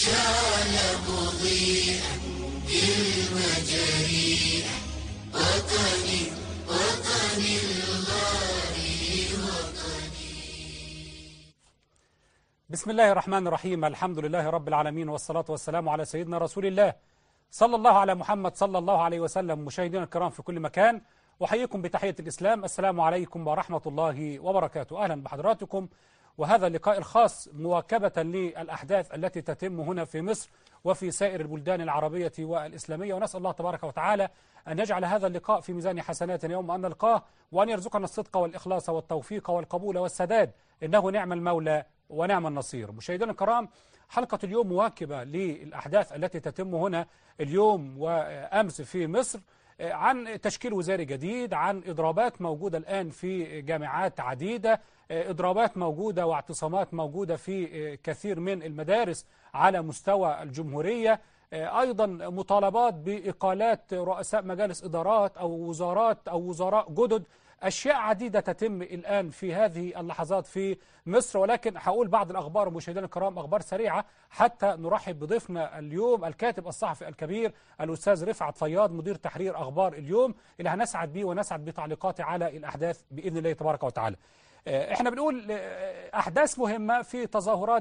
شعل مضيئا بالمجاريح وطني وطني الغالي بسم الله الرحمن الرحيم الحمد لله رب العالمين والصلاة والسلام على سيدنا رسول الله صلى الله على محمد صلى الله عليه وسلم مشاهدينا الكرام في كل مكان أحييكم بتحية الإسلام السلام عليكم ورحمة الله وبركاته أهلا بحضراتكم وهذا اللقاء الخاص مواكبة للأحداث التي تتم هنا في مصر وفي سائر البلدان العربية والإسلامية ونسأل الله تبارك وتعالى أن يجعل هذا اللقاء في ميزان حسناتنا يوم أن نلقاه وأن يرزقنا الصدق والإخلاص والتوفيق والقبول والسداد إنه نعم المولى ونعم النصير مشاهدينا الكرام حلقة اليوم مواكبة للأحداث التي تتم هنا اليوم وأمس في مصر عن تشكيل وزاري جديد عن إضرابات موجودة الآن في جامعات عديدة إضرابات موجودة واعتصامات موجودة في كثير من المدارس على مستوى الجمهورية أيضا مطالبات بإقالات رؤساء مجالس إدارات أو وزارات أو وزراء جدد أشياء عديدة تتم الآن في هذه اللحظات في مصر ولكن هقول بعض الأخبار مشاهدينا الكرام أخبار سريعة حتى نرحب بضيفنا اليوم الكاتب الصحفي الكبير الأستاذ رفعت فياض مدير تحرير أخبار اليوم اللي هنسعد به ونسعد بتعليقاته على الأحداث بإذن الله تبارك وتعالى احنا بنقول احداث مهمه في تظاهرات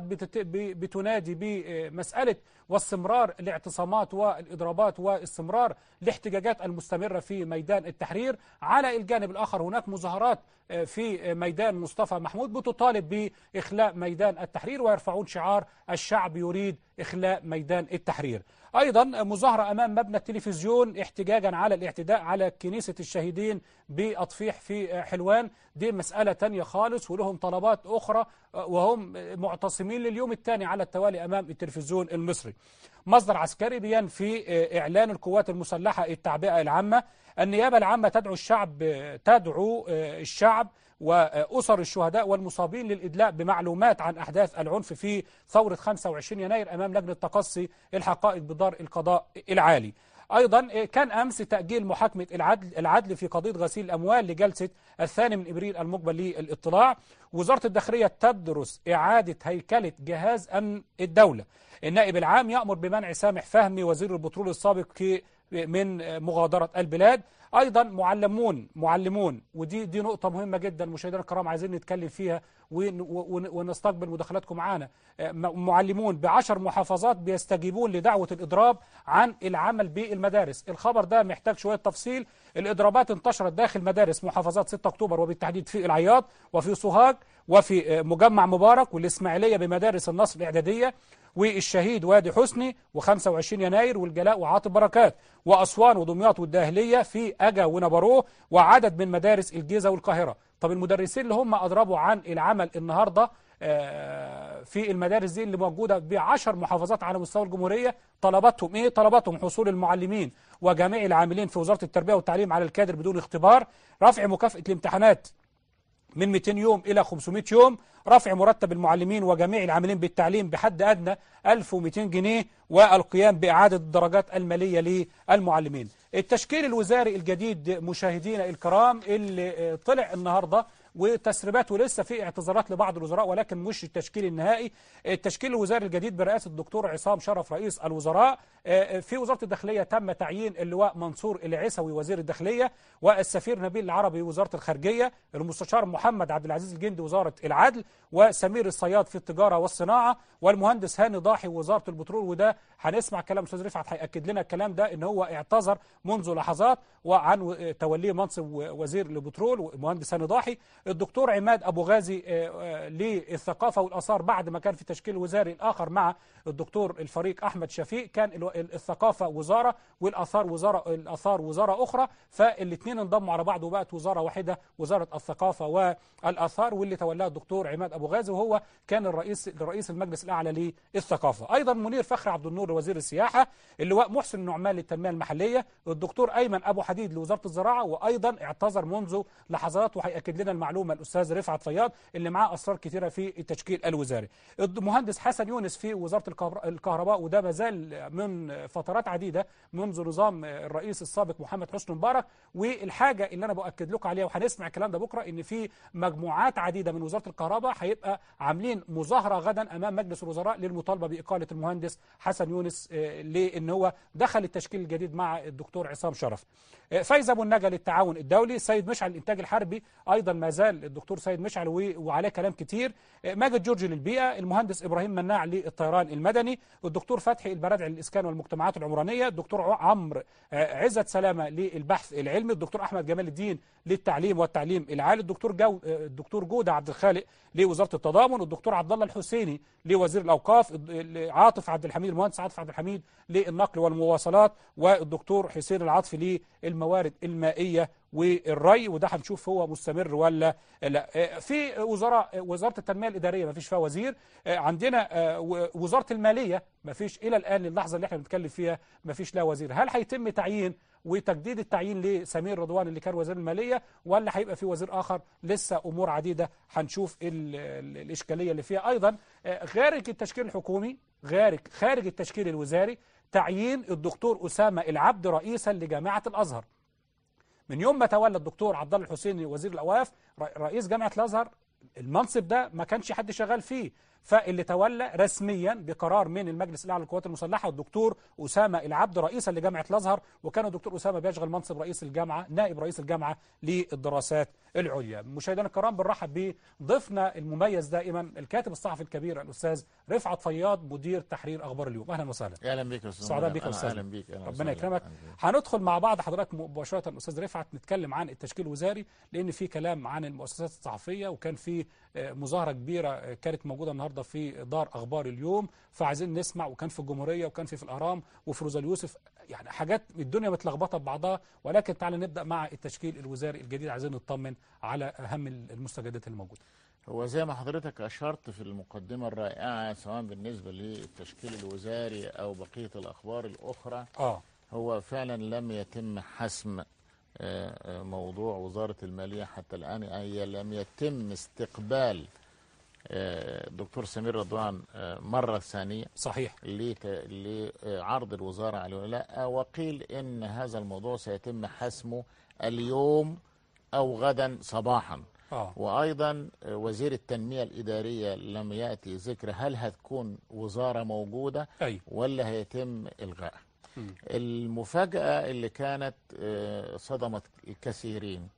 بتنادي بمساله واستمرار الاعتصامات والاضرابات واستمرار الاحتجاجات المستمره في ميدان التحرير على الجانب الاخر هناك مظاهرات في ميدان مصطفى محمود بتطالب باخلاء ميدان التحرير ويرفعون شعار الشعب يريد اخلاء ميدان التحرير ايضا مظاهره امام مبنى التلفزيون احتجاجا على الاعتداء على كنيسه الشهيدين باطفيح في حلوان دي مساله ثانيه خالص ولهم طلبات اخرى وهم معتصمين لليوم الثاني على التوالي امام التلفزيون المصري مصدر عسكري بينفي اعلان القوات المسلحه التعبئه العامه النيابه العامه تدعو الشعب تدعو الشعب وأسر الشهداء والمصابين للإدلاء بمعلومات عن أحداث العنف في ثورة 25 يناير أمام لجنة تقصي الحقائق بدار القضاء العالي أيضا كان أمس تأجيل محاكمة العدل, العدل في قضية غسيل الأموال لجلسة الثاني من إبريل المقبل للإطلاع وزارة الداخلية تدرس إعادة هيكلة جهاز أمن الدولة النائب العام يأمر بمنع سامح فهمي وزير البترول السابق من مغادرة البلاد أيضا معلمون معلمون ودي دي نقطة مهمة جدا مشاهدينا الكرام عايزين نتكلم فيها ونستقبل مداخلاتكم معانا معلمون بعشر محافظات بيستجيبون لدعوة الإضراب عن العمل بالمدارس الخبر ده محتاج شوية تفصيل الإضرابات انتشرت داخل مدارس محافظات 6 أكتوبر وبالتحديد في العياط وفي سوهاج وفي مجمع مبارك والإسماعيلية بمدارس النصر الإعدادية والشهيد وادي حسني و25 يناير والجلاء وعاطف بركات وأسوان ودمياط والداهلية في أجا ونبروه وعدد من مدارس الجيزة والقاهرة طب المدرسين اللي هم أضربوا عن العمل النهاردة في المدارس دي اللي موجودة بعشر محافظات على مستوى الجمهورية طلباتهم إيه؟ طلباتهم حصول المعلمين وجميع العاملين في وزارة التربية والتعليم على الكادر بدون اختبار رفع مكافأة الامتحانات من 200 يوم إلى 500 يوم رفع مرتب المعلمين وجميع العاملين بالتعليم بحد أدنى 1200 جنيه والقيام بإعادة الدرجات المالية للمعلمين التشكيل الوزاري الجديد مشاهدينا الكرام اللي طلع النهاردة وتسريبات ولسه في اعتذارات لبعض الوزراء ولكن مش التشكيل النهائي التشكيل الوزاري الجديد برئاسة الدكتور عصام شرف رئيس الوزراء في وزارة الداخلية تم تعيين اللواء منصور العيسوي وزير الداخلية والسفير نبيل العربي وزارة الخارجية المستشار محمد عبد العزيز الجندي وزارة العدل وسمير الصياد في التجارة والصناعة والمهندس هاني ضاحي وزارة البترول وده هنسمع كلام استاذ رفعت هيأكد لنا الكلام ده ان هو اعتذر منذ لحظات وعن توليه منصب وزير البترول ومهندس هاني ضاحي الدكتور عماد ابو غازي للثقافه والاثار بعد ما كان في تشكيل وزاري اخر مع الدكتور الفريق احمد شفيق كان الثقافه وزاره والاثار وزاره الاثار وزاره اخرى فالاثنين انضموا على بعض وبقت وزاره واحده وزاره الثقافه والاثار واللي تولاها الدكتور عماد ابو غازي وهو كان الرئيس رئيس المجلس الاعلى للثقافه ايضا منير فخر عبد النور وزير السياحه اللواء محسن النعمان للتنميه المحليه الدكتور ايمن ابو حديد لوزاره الزراعه وايضا اعتذر منذ لحظات وهياكد لنا المعلومه المعلومه الاستاذ رفعت فياض اللي معاه اسرار كثيره في التشكيل الوزاري المهندس حسن يونس في وزاره الكهر- الكهرباء وده ما زال من فترات عديده منذ نظام الرئيس السابق محمد حسني مبارك والحاجه اللي انا باكد لكم عليها وهنسمع الكلام ده بكره ان في مجموعات عديده من وزاره الكهرباء هيبقى عاملين مظاهره غدا امام مجلس الوزراء للمطالبه باقاله المهندس حسن يونس آه، لان هو دخل التشكيل الجديد مع الدكتور عصام شرف آه، فايز ابو النجا للتعاون الدولي سيد مشعل الانتاج الحربي ايضا ما زال الدكتور سيد مشعل و- وعليه كلام كتير آه، ماجد جورجي للبيئه المهندس ابراهيم مناع للطيران المدني الدكتور فتحي البرادعي للاسكان والمجتمعات العمرانيه الدكتور ع- عمرو آه، عزت سلامه للبحث العلمي الدكتور احمد جمال الدين للتعليم والتعليم العالي الدكتور جو آه، الدكتور جوده عبد الخالق لوزاره التضامن الدكتور عبد الله الحسيني لوزير الاوقاف الد- ال- عاطف عبد الحميد المهندس عاطف عبد الحميد للنقل والمواصلات والدكتور حسين العاطفي للموارد المائيه والري وده هنشوف هو مستمر ولا لا آه، في وزراء وزاره التنميه الاداريه ما فيش فيها وزير آه، عندنا آه، و- وزاره الماليه ما فيش الى الان اللحظه اللي احنا بنتكلم فيها ما فيش لها وزير هل هيتم تعيين وتجديد التعيين لسمير رضوان اللي كان وزير الماليه ولا هيبقى في وزير اخر لسه امور عديده هنشوف ال- ال- الاشكاليه اللي فيها ايضا آه، خارج التشكيل الحكومي خارج خارج التشكيل الوزاري تعيين الدكتور اسامه العبد رئيسا لجامعه الازهر من يوم ما تولى الدكتور عبد الله الحسيني وزير الاوقاف ر- رئيس جامعه الازهر المنصب ده ما كانش حد شغال فيه فاللي تولى رسميا بقرار من المجلس الاعلى للقوات المسلحه الدكتور اسامه العبد رئيسا لجامعه الازهر وكان الدكتور اسامه بيشغل منصب رئيس الجامعه نائب رئيس الجامعه للدراسات العليا مشاهدينا الكرام بنرحب بضيفنا المميز دائما الكاتب الصحفي الكبير الاستاذ رفعت فياض مدير تحرير اخبار اليوم اهلا وسهلا اهلا بيك يا استاذ سعداء مريم. بك يا أنا أستاذ. اهلا بيك أهلا ربنا وسهلا. يكرمك أهلا بيك. هندخل مع بعض حضرتك مباشره استاذ رفعت نتكلم عن التشكيل الوزاري لان في كلام عن المؤسسات الصحفيه وكان في آه، مظاهره كبيره آه، كانت موجوده النهارده في دار اخبار اليوم فعايزين نسمع وكان في الجمهوريه وكان في في الاهرام وفي روزا اليوسف يعني حاجات الدنيا متلخبطه ببعضها ولكن تعالى نبدا مع التشكيل الوزاري الجديد عايزين نطمن على اهم المستجدات الموجوده هو زي ما حضرتك اشرت في المقدمه الرائعه سواء بالنسبه للتشكيل الوزاري او بقيه الاخبار الاخرى اه هو فعلا لم يتم حسم آه، آه، موضوع وزاره الماليه حتى الان اي لم يتم استقبال آه، الدكتور سمير رضوان آه، مره ثانيه صحيح لت- لعرض الوزارة عليه ولا لا وقيل إن هذا الموضوع سيتم حسمه اليوم أو غدا صباحا اه وأيضا وزير التنمية الإدارية لم يأتي ذكر هل هتكون وزارة موجودة اي ولا هيتم إلغائها مم. المفاجأة اللي كانت آه، صدمت الكثيرين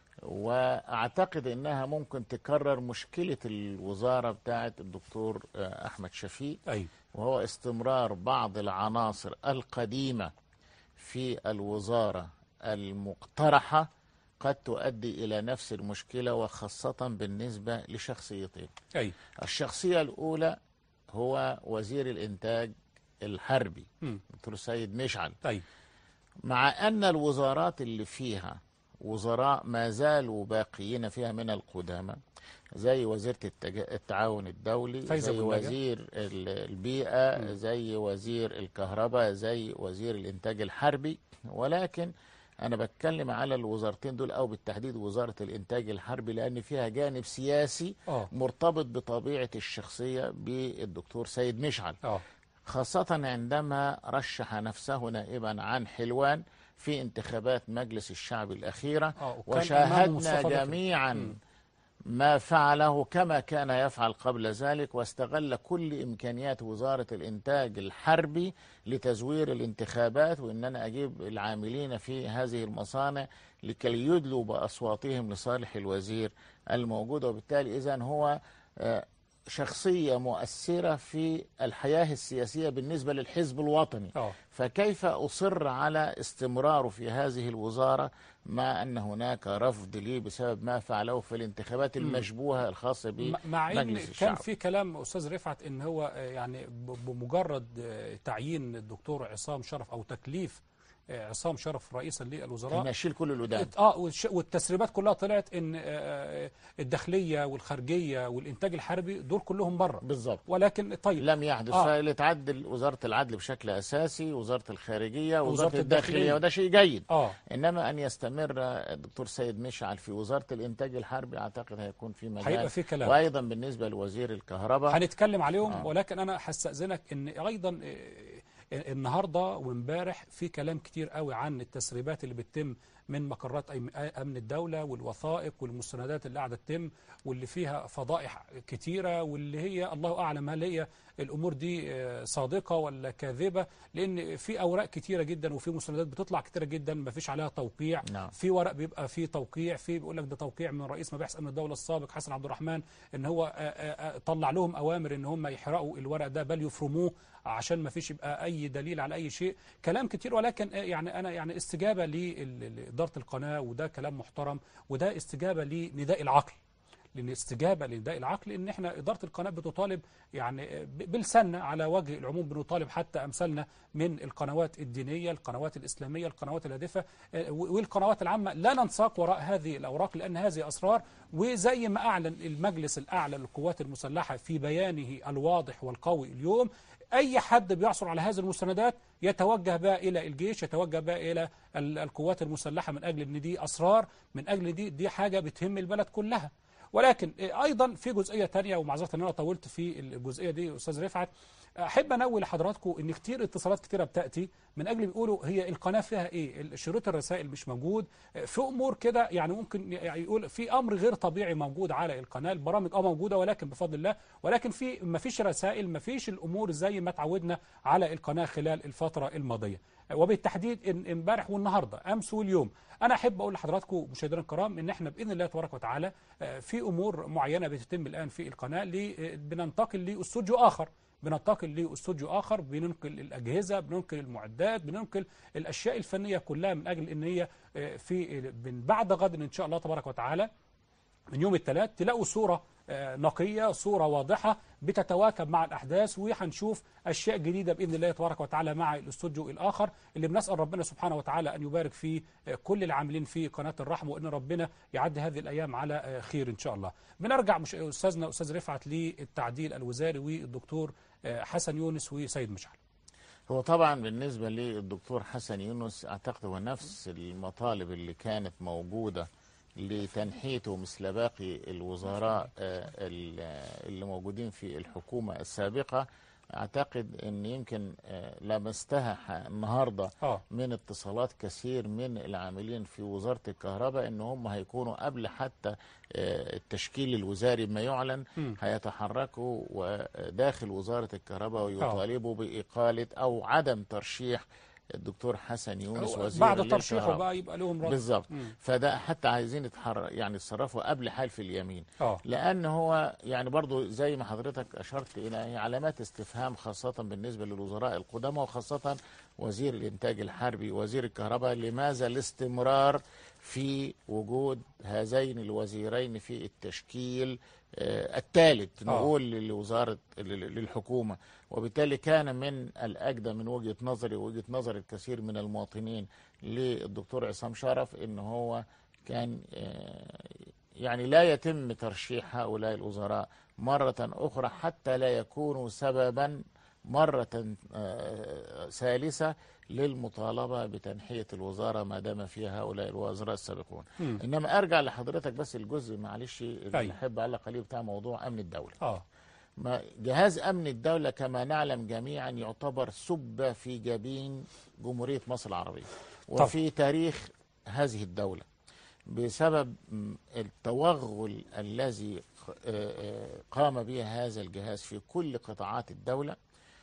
وأعتقد إنها ممكن تكرر مشكلة الوزارة بتاعت الدكتور آه، أحمد شفيق اي وهو استمرار بعض العناصر القديمة في الوزارة المقترحة قد تؤدي إلى نفس المشكلة وخاصة بالنسبة لشخصيتين اي الشخصية الأولى هو وزير الإنتاج الحربي مم. دكتور سيد مشعل اي مع أن الوزارات اللي فيها وزراء ما زالوا باقيين فيها من القدامى زي وزيرة التج- التعاون الدولي فايزة زي أبو النجا. وزير ال- البيئة زي وزير الكهرباء زي وزير الإنتاج الحربي ولكن أنا بتكلم على الوزارتين دول أو بالتحديد وزارة الإنتاج الحربي لأن فيها جانب سياسي اه مرتبط بطبيعة الشخصية بالدكتور سيد مشعل اه خاصة عندما رشح نفسه نائبا عن حلوان في انتخابات مجلس الشعب الأخيرة اه وكان أمامه مصطفى وشاهدنا بكري. جميعا مم. ما فعله كما كان يفعل قبل ذلك واستغل كل إمكانيات وزارة الإنتاج الحربي لتزوير الانتخابات وإن أنا أجيب العاملين في هذه المصانع لكي يدلوا بأصواتهم لصالح الوزير الموجود وبالتالي إذن هو آه، شخصية مؤثرة في الحياة السياسية بالنسبة للحزب الوطني اه فكيف أصر على استمراره في هذه الوزارة مع أن هناك رفض لي بسبب ما فعله في الانتخابات المشبوهة الخاصة م- مع ان بمجلس كان الشعب في كلام استاذ رفعت ان هو آه، يعني ب- بمجرد آه، تعيين الدكتور عصام شرف او تكليف آه، عصام شرف رئيسا للوزراء إن اشيل كل الودان اه والش- والتسريبات كلها طلعت ان آه، الداخليه والخارجيه والانتاج الحربي دول كلهم بره بالظبط ولكن طيب لم يحدث آه. فلتعدل وزاره العدل بشكل اساسي وزاره الخارجيه وزاره, وزارة الداخلية. الداخليه وده شيء جيد اه انما ان يستمر الدكتور سيد مشعل في وزاره الانتاج الحربي اعتقد هيكون في مجال هيبقى في كلام وايضا بالنسبه لوزير الكهرباء هنتكلم عليهم آه. ولكن انا هستاذنك ان ايضا آه، النهارده وامبارح في كلام كتير قوي عن التسريبات اللي بتتم من مقرات أي- امن الدوله والوثائق والمستندات اللي قاعده تتم واللي فيها فضائح كتيره واللي هي الله اعلم هل هي الامور دي آه، صادقه ولا كاذبه لان في اوراق كتيره جدا وفي مستندات بتطلع كتيره جدا ما فيش عليها توقيع نعم. في ورق بيبقى فيه توقيع في بيقول لك ده توقيع من رئيس مباحث امن الدوله السابق حسن عبد الرحمن ان هو آه، آه، آه، طلع لهم اوامر ان هم يحرقوا الورق ده بل يفرموه عشان ما فيش يبقى اي دليل على اي شيء كلام كتير ولكن آه، يعني انا يعني استجابه ل- لاداره القناه وده كلام محترم وده استجابه لنداء العقل لان استجابه لنداء العقل ان احنا اداره القناه بتطالب يعني ب- بلساننا على وجه العموم بنطالب حتى امثالنا من القنوات الدينيه، القنوات الاسلاميه، القنوات الهادفه آه، و- والقنوات العامه لا ننساق وراء هذه الاوراق لان هذه اسرار وزي ما اعلن المجلس الاعلى للقوات المسلحه في بيانه الواضح والقوي اليوم اي حد بيحصل على هذه المستندات يتوجه بها الى الجيش يتوجه بها الى ال- القوات المسلحه من اجل ان دي اسرار من اجل دي دي حاجه بتهم البلد كلها ولكن ايضا في جزئيه تانية ومعذره ان انا طولت في الجزئيه دي استاذ رفعت احب انوه لحضراتكم ان كتير اتصالات كتيره بتاتي من اجل بيقولوا هي القناه فيها ايه شريط الرسائل مش موجود في امور كده يعني ممكن يعني يقول في امر غير طبيعي موجود على القناه البرامج اه موجوده ولكن بفضل الله ولكن في ما فيش رسائل ما فيش الامور زي ما تعودنا على القناه خلال الفتره الماضيه وبالتحديد إن- امبارح والنهارده امس واليوم انا احب اقول لحضراتكم مشاهدينا الكرام ان احنا باذن الله تبارك وتعالى آه، في امور معينه بتتم الان في القناه ل- آه، بننتقل لاستوديو اخر بننتقل لاستوديو اخر بننقل الاجهزه بننقل المعدات بننقل الاشياء الفنيه كلها من اجل ان هي آه، في من بعد غد ان شاء الله تبارك وتعالى من يوم الثلاث تلاقوا صورة آه، نقية صورة واضحة بتتواكب مع الأحداث وهنشوف أشياء جديدة بإذن الله تبارك وتعالى مع الاستوديو الآخر اللي بنسأل ربنا سبحانه وتعالى أن يبارك في آه، كل العاملين في قناة الرحمة وأن ربنا يعدي هذه الأيام على آه، خير إن شاء الله بنرجع مش أستاذنا أستاذ رفعت للتعديل الوزاري والدكتور آه، حسن يونس وسيد مشعل هو طبعا بالنسبة للدكتور حسن يونس أعتقد هو نفس المطالب اللي كانت موجودة لتنحيته مثل باقي الوزراء آه، ال- آه، اللي موجودين في الحكومة السابقة أعتقد أن يمكن آه، لمستها ح- النهاردة آه. من اتصالات كثير من العاملين في وزارة الكهرباء أن هم هيكونوا قبل حتى آه، التشكيل الوزاري ما يعلن مم. هيتحركوا وداخل وزارة الكهرباء ويطالبوا بإقالة أو عدم ترشيح الدكتور حسن يونس وزير بعد ترشيحه للكهرباء. بقى يبقى لهم رد بالظبط مم. فده حتى عايزين يتحرك يعني يتصرفوا قبل حلف اليمين اه لان هو يعني برضو زي ما حضرتك اشرت الى هي علامات استفهام خاصه بالنسبه للوزراء القدامى وخاصه وزير الانتاج الحربي وزير الكهرباء لماذا الاستمرار في وجود هذين الوزيرين في التشكيل آه، الثالث آه. نقول لوزاره لل- للحكومه وبالتالي كان من الاجدى من وجهه نظري ووجهه نظر الكثير من المواطنين للدكتور عصام شرف ان هو كان آه، يعني لا يتم ترشيح هؤلاء الوزراء مرة أخرى حتى لا يكونوا سببا مرة آه، ثالثة للمطالبة بتنحية الوزارة ما دام فيها هؤلاء الوزراء السابقون مم. إنما أرجع لحضرتك بس الجزء معلش اللي أيوة. أحب أعلق عليه بتاع موضوع أمن الدولة اه ما جهاز أمن الدولة كما نعلم جميعا يعتبر سبة في جبين جمهورية مصر العربية طبعا. وفي تاريخ هذه الدولة بسبب م- التوغل الذي ق- آه، آه، قام به هذا الجهاز في كل قطاعات الدولة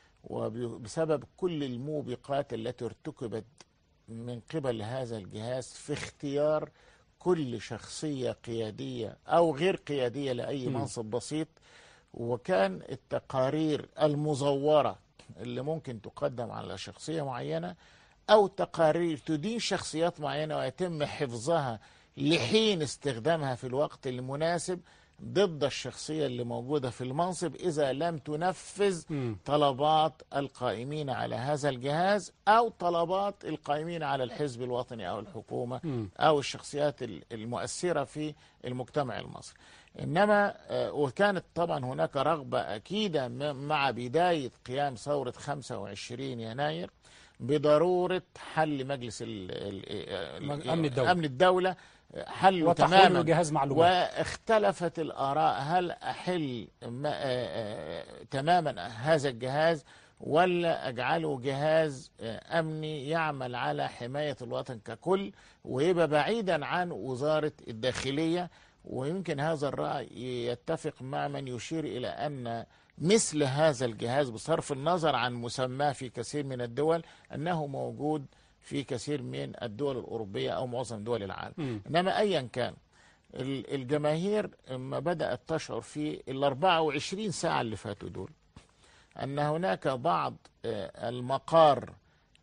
وبسبب كل الموبقات التي ارتكبت من قبل هذا الجهاز في اختيار كل شخصية قيادية أو غير قيادية لأي مم. منصب بسيط وكان التقارير المزورة اللي ممكن تقدم على شخصية معينة أو تقارير تدين شخصيات معينة ويتم حفظها لحين استخدامها في الوقت المناسب ضد الشخصية اللي موجودة في المنصب إذا لم تنفذ مم. طلبات القائمين على هذا الجهاز أو طلبات القائمين على الحزب الوطني أو الحكومة مم. أو الشخصيات ال- المؤثرة في المجتمع المصري إنما آه، وكانت طبعا هناك رغبة أكيدة م- مع بداية قيام ثورة 25 يناير بضرورة حل مجلس ال ال ال أمن الدولة. أمن الدولة حله وتحويله تماما لجهاز معلومات واختلفت الآراء هل أحل ما آه، آه، تماما هذا الجهاز ولا أجعله جهاز آه، أمني يعمل على حماية الوطن ككل ويبقى بعيدا عن وزارة الداخلية ويمكن هذا الرأي يتفق مع من يشير إلى أن مثل هذا الجهاز بصرف النظر عن مسماه في كثير من الدول أنه موجود في كثير من الدول الأوروبية أو معظم دول العالم مم. إنما أيا كان ال- الجماهير ما بدأت تشعر في ال 24 ساعة اللي فاتوا دول أن هناك بعض آه، المقار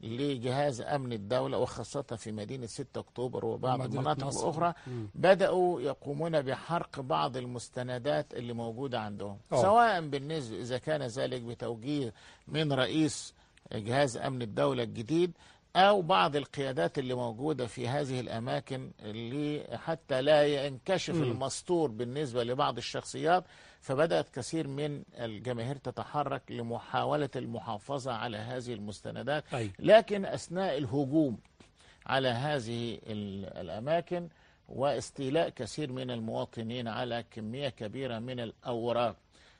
لجهاز أمن الدولة وخاصة في مدينة 6 أكتوبر وبعض ومدينة المناطق نصر. الأخرى مم. بدأوا يقومون بحرق بعض المستندات اللي موجودة عندهم أوه. سواء بالنسبة إذا كان ذلك بتوجيه من رئيس جهاز أمن الدولة الجديد أو بعض القيادات اللي موجودة في هذه الأماكن اللي حتى لا ينكشف مم. المستور بالنسبة لبعض الشخصيات فبدأت كثير من الجماهير تتحرك لمحاولة المحافظة على هذه المستندات أي لكن أثناء الهجوم على هذه ال- الأماكن واستيلاء كثير من المواطنين على كمية كبيرة من الأوراق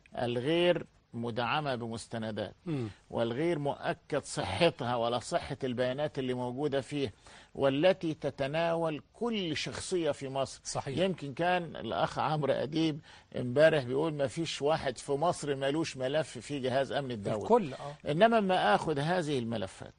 الغير مدعمة بمستندات مم. والغير مؤكد صحتها ولا صحة البيانات اللي موجودة فيه والتي تتناول كل شخصية في مصر صحيح يمكن كان الأخ عمرو أديب امبارح بيقول ما فيش واحد في مصر ملوش ملف في جهاز أمن الدولة الكل اه انما ما اخذ هذه الملفات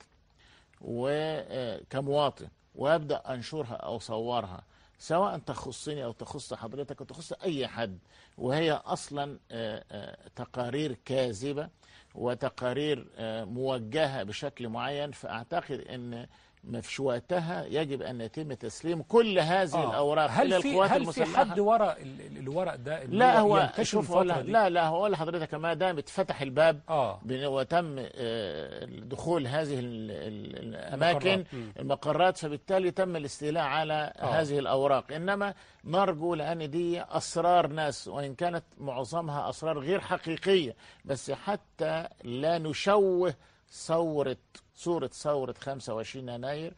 وكمواطن وابدا انشرها او اصورها سواء تخصني او تخص حضرتك او تخص اي حد وهي اصلا آه، آه، تقارير كاذبه وتقارير آه، موجهه بشكل معين فاعتقد ان ما فيش وقتها يجب ان يتم تسليم كل هذه آه. الاوراق هل الى في القوات هل في المسلحه حد وراء ال- ال- الورق ده اللي لا هو ينتشر شوف الفترة ولا دي؟ لا لا هو لحضرتك ما دام اتفتح الباب اه بن- وتم آه، دخول هذه ال- ال- الاماكن المقرات. مم. المقرات فبالتالي تم الاستيلاء على آه. هذه الاوراق انما نرجو لان دي اسرار ناس وان كانت معظمها اسرار غير حقيقيه بس حتى لا نشوه ثوره صوره ثوره 25 يناير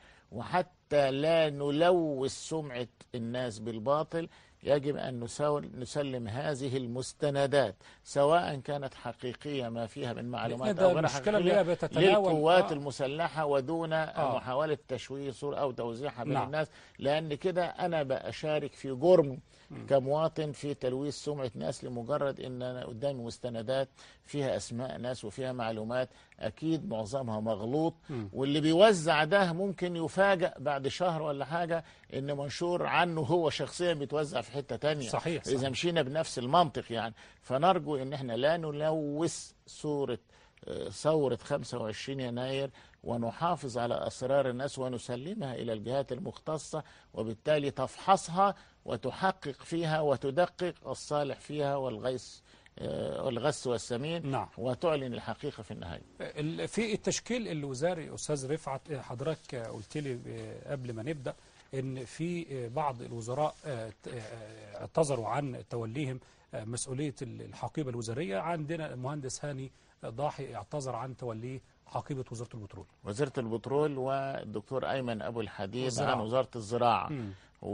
وحتى لا نلوث سمعه الناس بالباطل يجب أن نساول- نسلم هذه المستندات سواء كانت حقيقية ما فيها من معلومات ده أو غير المشكلة اللي هي حقيقية بتتناول للقوات آه. المسلحة ودون آه. محاولة تشويه صورة أو توزيعها بين نعم. الناس لأن كده أنا بأشارك في جرم كمواطن في تلويث سمعة ناس لمجرد ان انا قدامي مستندات فيها اسماء ناس وفيها معلومات اكيد معظمها مغلوط مم. واللي بيوزع ده ممكن يفاجأ بعد شهر ولا حاجة ان منشور عنه هو شخصيا بيتوزع في حتة تانية صحيح، اذا صحيح. مشينا بنفس المنطق يعني فنرجو ان احنا لا نلوث صورة آه، ثورة 25 يناير ونحافظ على أسرار الناس ونسلمها إلى الجهات المختصة وبالتالي تفحصها وتحقق فيها وتدقق الصالح فيها والغيث آه، والغث والسمين نعم. وتعلن الحقيقة في النهاية ال- في التشكيل الوزاري استاذ رفعت آه، حضرتك آه، قلت لي آه، قبل ما نبدا ان في آه، بعض الوزراء آه، ت- آه، اعتذروا عن توليهم آه، مسؤوليه ال- الحقيبه الوزاريه عندنا المهندس هاني ضاحي اعتذر عن توليه حقيبه وزاره البترول وزارة البترول والدكتور أيمن أبو الحديد والزراعة. عن وزارة الزراعة مم.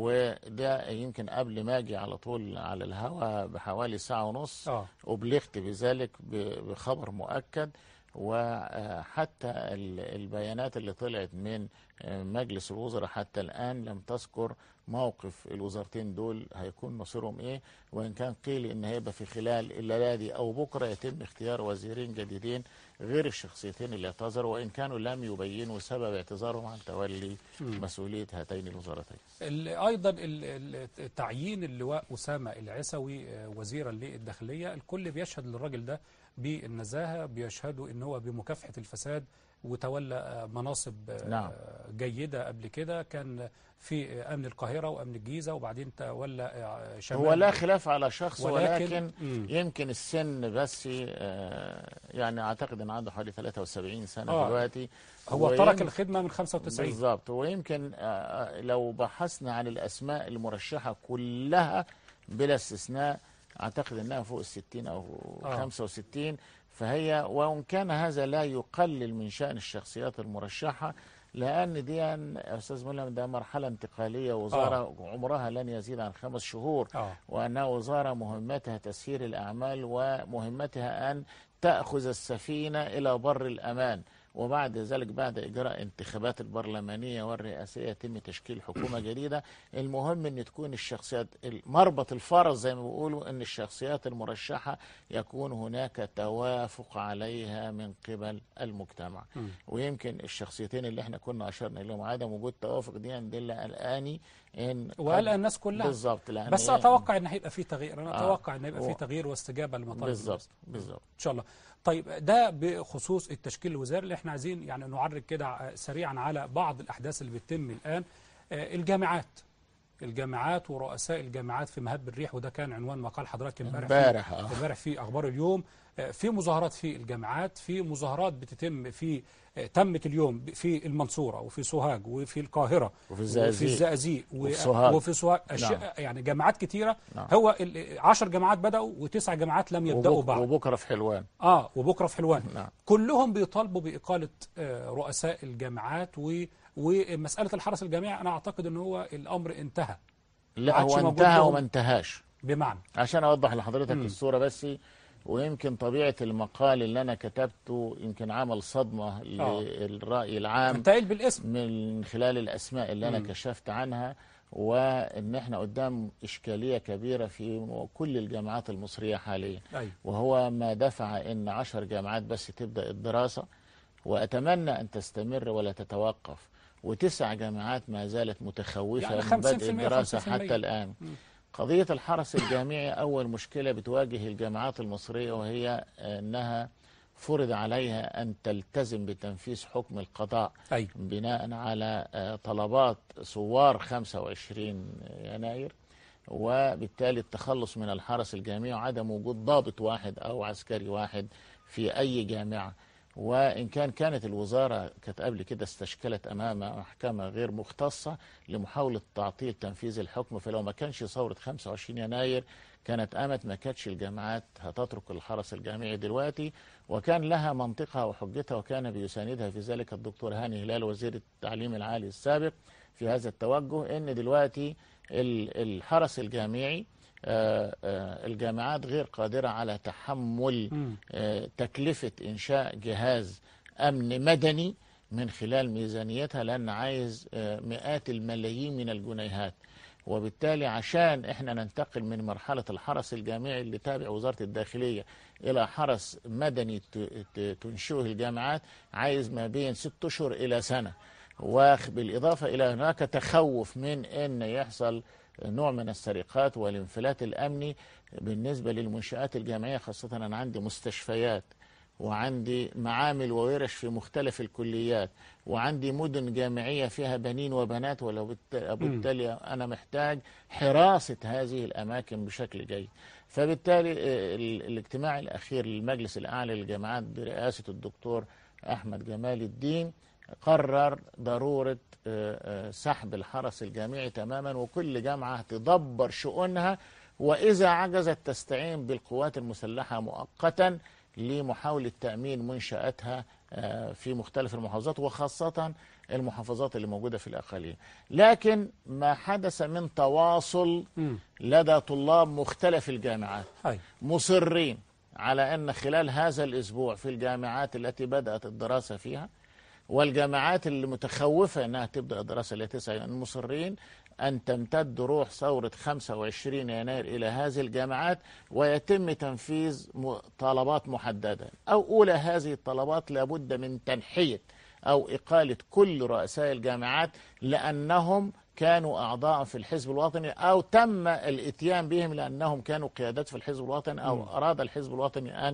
وده يمكن قبل ما أجي على طول على الهواء بحوالي ساعة ونص اه أبلغت بذلك ب- بخبر مؤكد وحتى ال- البيانات اللي طلعت من مجلس الوزراء حتى الآن لم تذكر موقف الوزارتين دول هيكون مصيرهم ايه وان كان قيل ان هيبقى في خلال الليله دي او بكره يتم اختيار وزيرين جديدين غير الشخصيتين اللي اعتذروا وان كانوا لم يبينوا سبب اعتذارهم عن تولي مسؤوليه هاتين الوزارتين. ال- ايضا ال- ال- تعيين اللواء اسامه العسوي آه، وزيرا للداخليه الكل بيشهد للراجل ده بالنزاهة بيشهدوا ان هو بمكافحة الفساد وتولى آه، مناصب آه، نعم. جيدة قبل كده كان في آه، أمن القاهرة وأمن الجيزة وبعدين تولى آه، شمال هو لا خلاف على شخص ولكن- ولكن, مم. يمكن السن بس آه، يعني اعتقد ان عنده حوالي 73 سنه آه. دلوقتي هو ويم- ترك الخدمة من 95 بالظبط ويمكن آه، لو بحثنا عن الاسماء المرشحه كلها بلا استثناء اعتقد انها فوق الستين او آه. 65 فهي وان كان هذا لا يقلل من شان الشخصيات المرشحه لان دي يا استاذ ملهم ده مرحله انتقاليه وزاره عمرها لن يزيد عن خمس شهور آه. وأنها وزارة مهمتها تسيير الأعمال ومهمتها أن تأخذ السفينة إلى بر الأمان وبعد ذلك بعد إجراء انتخابات البرلمانية والرئاسية يتم تشكيل حكومة جديدة المهم أن تكون الشخصيات مربط الفرس زي ما بيقولوا أن الشخصيات المرشحة يكون هناك توافق عليها من قبل المجتمع مم. ويمكن الشخصيتين اللي احنا كنا أشرنا إليهم عدم وجود توافق دي يدل الآن إن وقال الناس كلها بالظبط لأن بس إيه؟ اتوقع ان هيبقى في تغيير انا آه. اتوقع ان هيبقى في و- تغيير واستجابه لمطالب بالظبط الناس بالظبط ان شاء الله طيب ده بخصوص التشكيل الوزاري اللي احنا عايزين يعني نعرج كده ع- سريعا على بعض الاحداث اللي بتتم الان آه، الجامعات الجامعات ورؤساء الجامعات في مهب الريح وده كان عنوان مقال حضرتك امبارح في- امبارح اه امبارح في اخبار اليوم آه، في مظاهرات في الجامعات في مظاهرات بتتم في آه، تمت اليوم ب- في المنصوره وفي سوهاج وفي القاهره وفي الزقازيق. وفي الزقازيق و- وفي سوهاج. وفي سوهاج أشياء يعني جامعات كتيره نعم. هو ال- 10 جامعات بداوا وتسع جامعات لم يبداوا وبك بعد وبكره في حلوان اه وبكره في حلوان نعم. كلهم بيطالبوا باقاله آه، رؤساء الجامعات و ومساله الحرس الجامعي انا اعتقد ان هو الامر انتهى لا عادش هو موجود انتهى لهم. وما انتهاش بمعنى عشان اوضح لحضرتك مم. الصوره بس ويمكن طبيعه المقال اللي انا كتبته يمكن عمل صدمه آه. للراي العام انت قايل بالاسم من خلال الاسماء اللي انا مم. كشفت عنها وان احنا قدام اشكاليه كبيره في كل الجامعات المصريه حاليا ايوه وهو ما دفع ان عشر جامعات بس تبدا الدراسه واتمنى ان تستمر ولا تتوقف وتسع جامعات ما زالت متخوفه يعني من 50% بدء الدراسه 50%. حتى الان مم. قضيه الحرس الجامعي اول مشكله بتواجه الجامعات المصريه وهي انها فرض عليها ان تلتزم بتنفيذ حكم القضاء ايوه بناء على آه، طلبات ثوار 25 يناير وبالتالي التخلص من الحرس الجامعي وعدم وجود ضابط واحد او عسكري واحد في اي جامعه وان كان كانت الوزاره كانت قبل كده استشكلت امام محكمه غير مختصه لمحاوله تعطيل تنفيذ الحكم فلو ما كانش ثوره 25 يناير كانت قامت ما كانتش الجامعات هتترك الحرس الجامعي دلوقتي وكان لها منطقها وحجتها وكان بيساندها في ذلك الدكتور هاني هلال وزير التعليم العالي السابق في هذا التوجه ان دلوقتي ال- الحرس الجامعي آه، آه، الجامعات غير قادرة على تحمل مم. آه، تكلفة إنشاء جهاز أمن مدني من خلال ميزانيتها لأن عايز آه، مئات الملايين من الجنيهات وبالتالي عشان احنا ننتقل من مرحلة الحرس الجامعي اللي تابع وزارة الداخلية إلى حرس مدني ت- ت- تنشئه الجامعات عايز ما بين ست أشهر إلى سنة وبالإضافة إلى هناك تخوف من أن يحصل نوع من السرقات والانفلات الأمني بالنسبة للمنشآت الجامعية خاصة أنا عندي مستشفيات وعندي معامل وورش في مختلف الكليات وعندي مدن جامعية فيها بنين وبنات ولو بالت- بالتالي أنا محتاج حراسة هذه الأماكن بشكل جيد فبالتالي آه، ال- الاجتماع الأخير للمجلس الأعلى للجامعات برئاسة الدكتور أحمد جمال الدين قرر ضرورة آه، آه، سحب الحرس الجامعي تماما وكل جامعة تدبر شؤونها وإذا عجزت تستعين بالقوات المسلحة مؤقتا لمحاولة تأمين منشآتها آه، في مختلف المحافظات وخاصة المحافظات اللي موجودة في الأقاليم لكن ما حدث من تواصل مم. لدى طلاب مختلف الجامعات ايوه مصرين على أن خلال هذا الأسبوع في الجامعات التي بدأت الدراسة فيها والجامعات اللي متخوفة أنها تبدأ الدراسة اللي تسعى المصرين أن تمتد روح ثورة 25 يناير إلى هذه الجامعات ويتم تنفيذ م- طلبات محددة أو أولى هذه الطلبات لابد من تنحية أو إقالة كل رؤساء الجامعات لأنهم كانوا أعضاء في الحزب الوطني أو تم الإتيان بهم لأنهم كانوا قيادات في الحزب الوطني أو أراد الحزب الوطني أن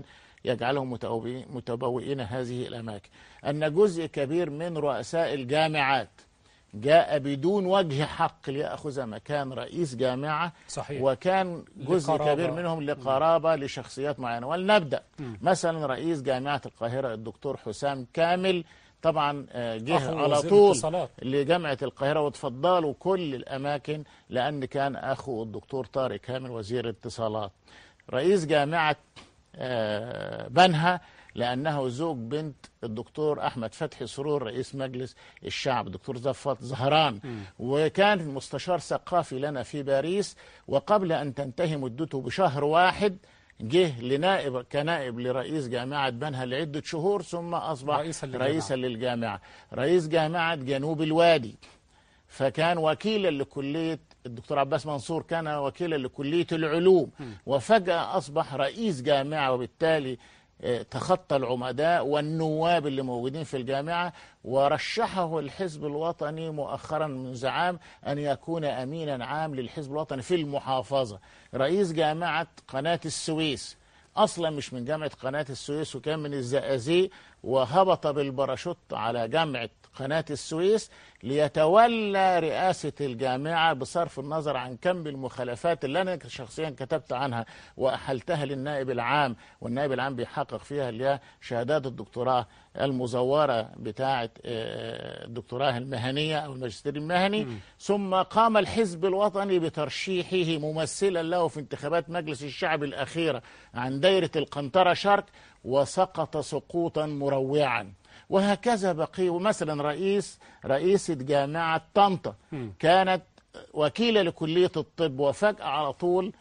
يجعلهم متبوئين- متبوئين هذه الأماكن أن جزء كبير من رؤساء الجامعات جاء بدون وجه حق ليأخذ مكان رئيس جامعة صحيح. وكان جزء لقرابة. كبير منهم لقرابة لشخصيات معينة ولنبدأ مثلا رئيس جامعة القاهرة الدكتور حسام كامل طبعا آه، أخو جه على وزير طول الاتصالات. لجامعة القاهرة وتفضلوا كل الأماكن لأن كان أخو الدكتور طارق كامل وزير الاتصالات رئيس جامعة آه، بنها لأنه زوج بنت الدكتور أحمد فتحي سرور رئيس مجلس الشعب الدكتور زفت زهران وكان مستشار ثقافي لنا في باريس وقبل أن تنتهي مدته بشهر واحد جه لنائب كنائب لرئيس جامعة بنها لعدة شهور ثم أصبح رئيساً للجامعة. رئيسا للجامعة رئيس جامعة جنوب الوادي فكان وكيلا لكلية الدكتور عباس منصور كان وكيلا لكلية العلوم وفجأة أصبح رئيس جامعة وبالتالي آه، تخطى العمداء والنواب اللي موجودين في الجامعة ورشحه الحزب الوطني مؤخرا منذ عام أن يكون أمينا عام للحزب الوطني في المحافظة رئيس جامعة قناة السويس اصلا مش من جامعه قناه السويس وكان من الزقازيق وهبط بالباراشوت على جامعه قناه السويس ليتولى رئاسه الجامعه بصرف النظر عن كم المخالفات اللي انا شخصيا كتبت عنها واحلتها للنائب العام والنائب العام بيحقق فيها اللي هي شهادات الدكتوراه المزوره بتاعه آه، الدكتوراه المهنيه او الماجستير المهني ثم قام الحزب الوطني بترشيحه ممثلا له في انتخابات مجلس الشعب الاخيره عن دايره القنطره شرق وسقط سقوطا مروعا وهكذا بقي مثلا رئيس رئيسة جامعة طنطا كانت وكيلة لكلية الطب وفجأة على طول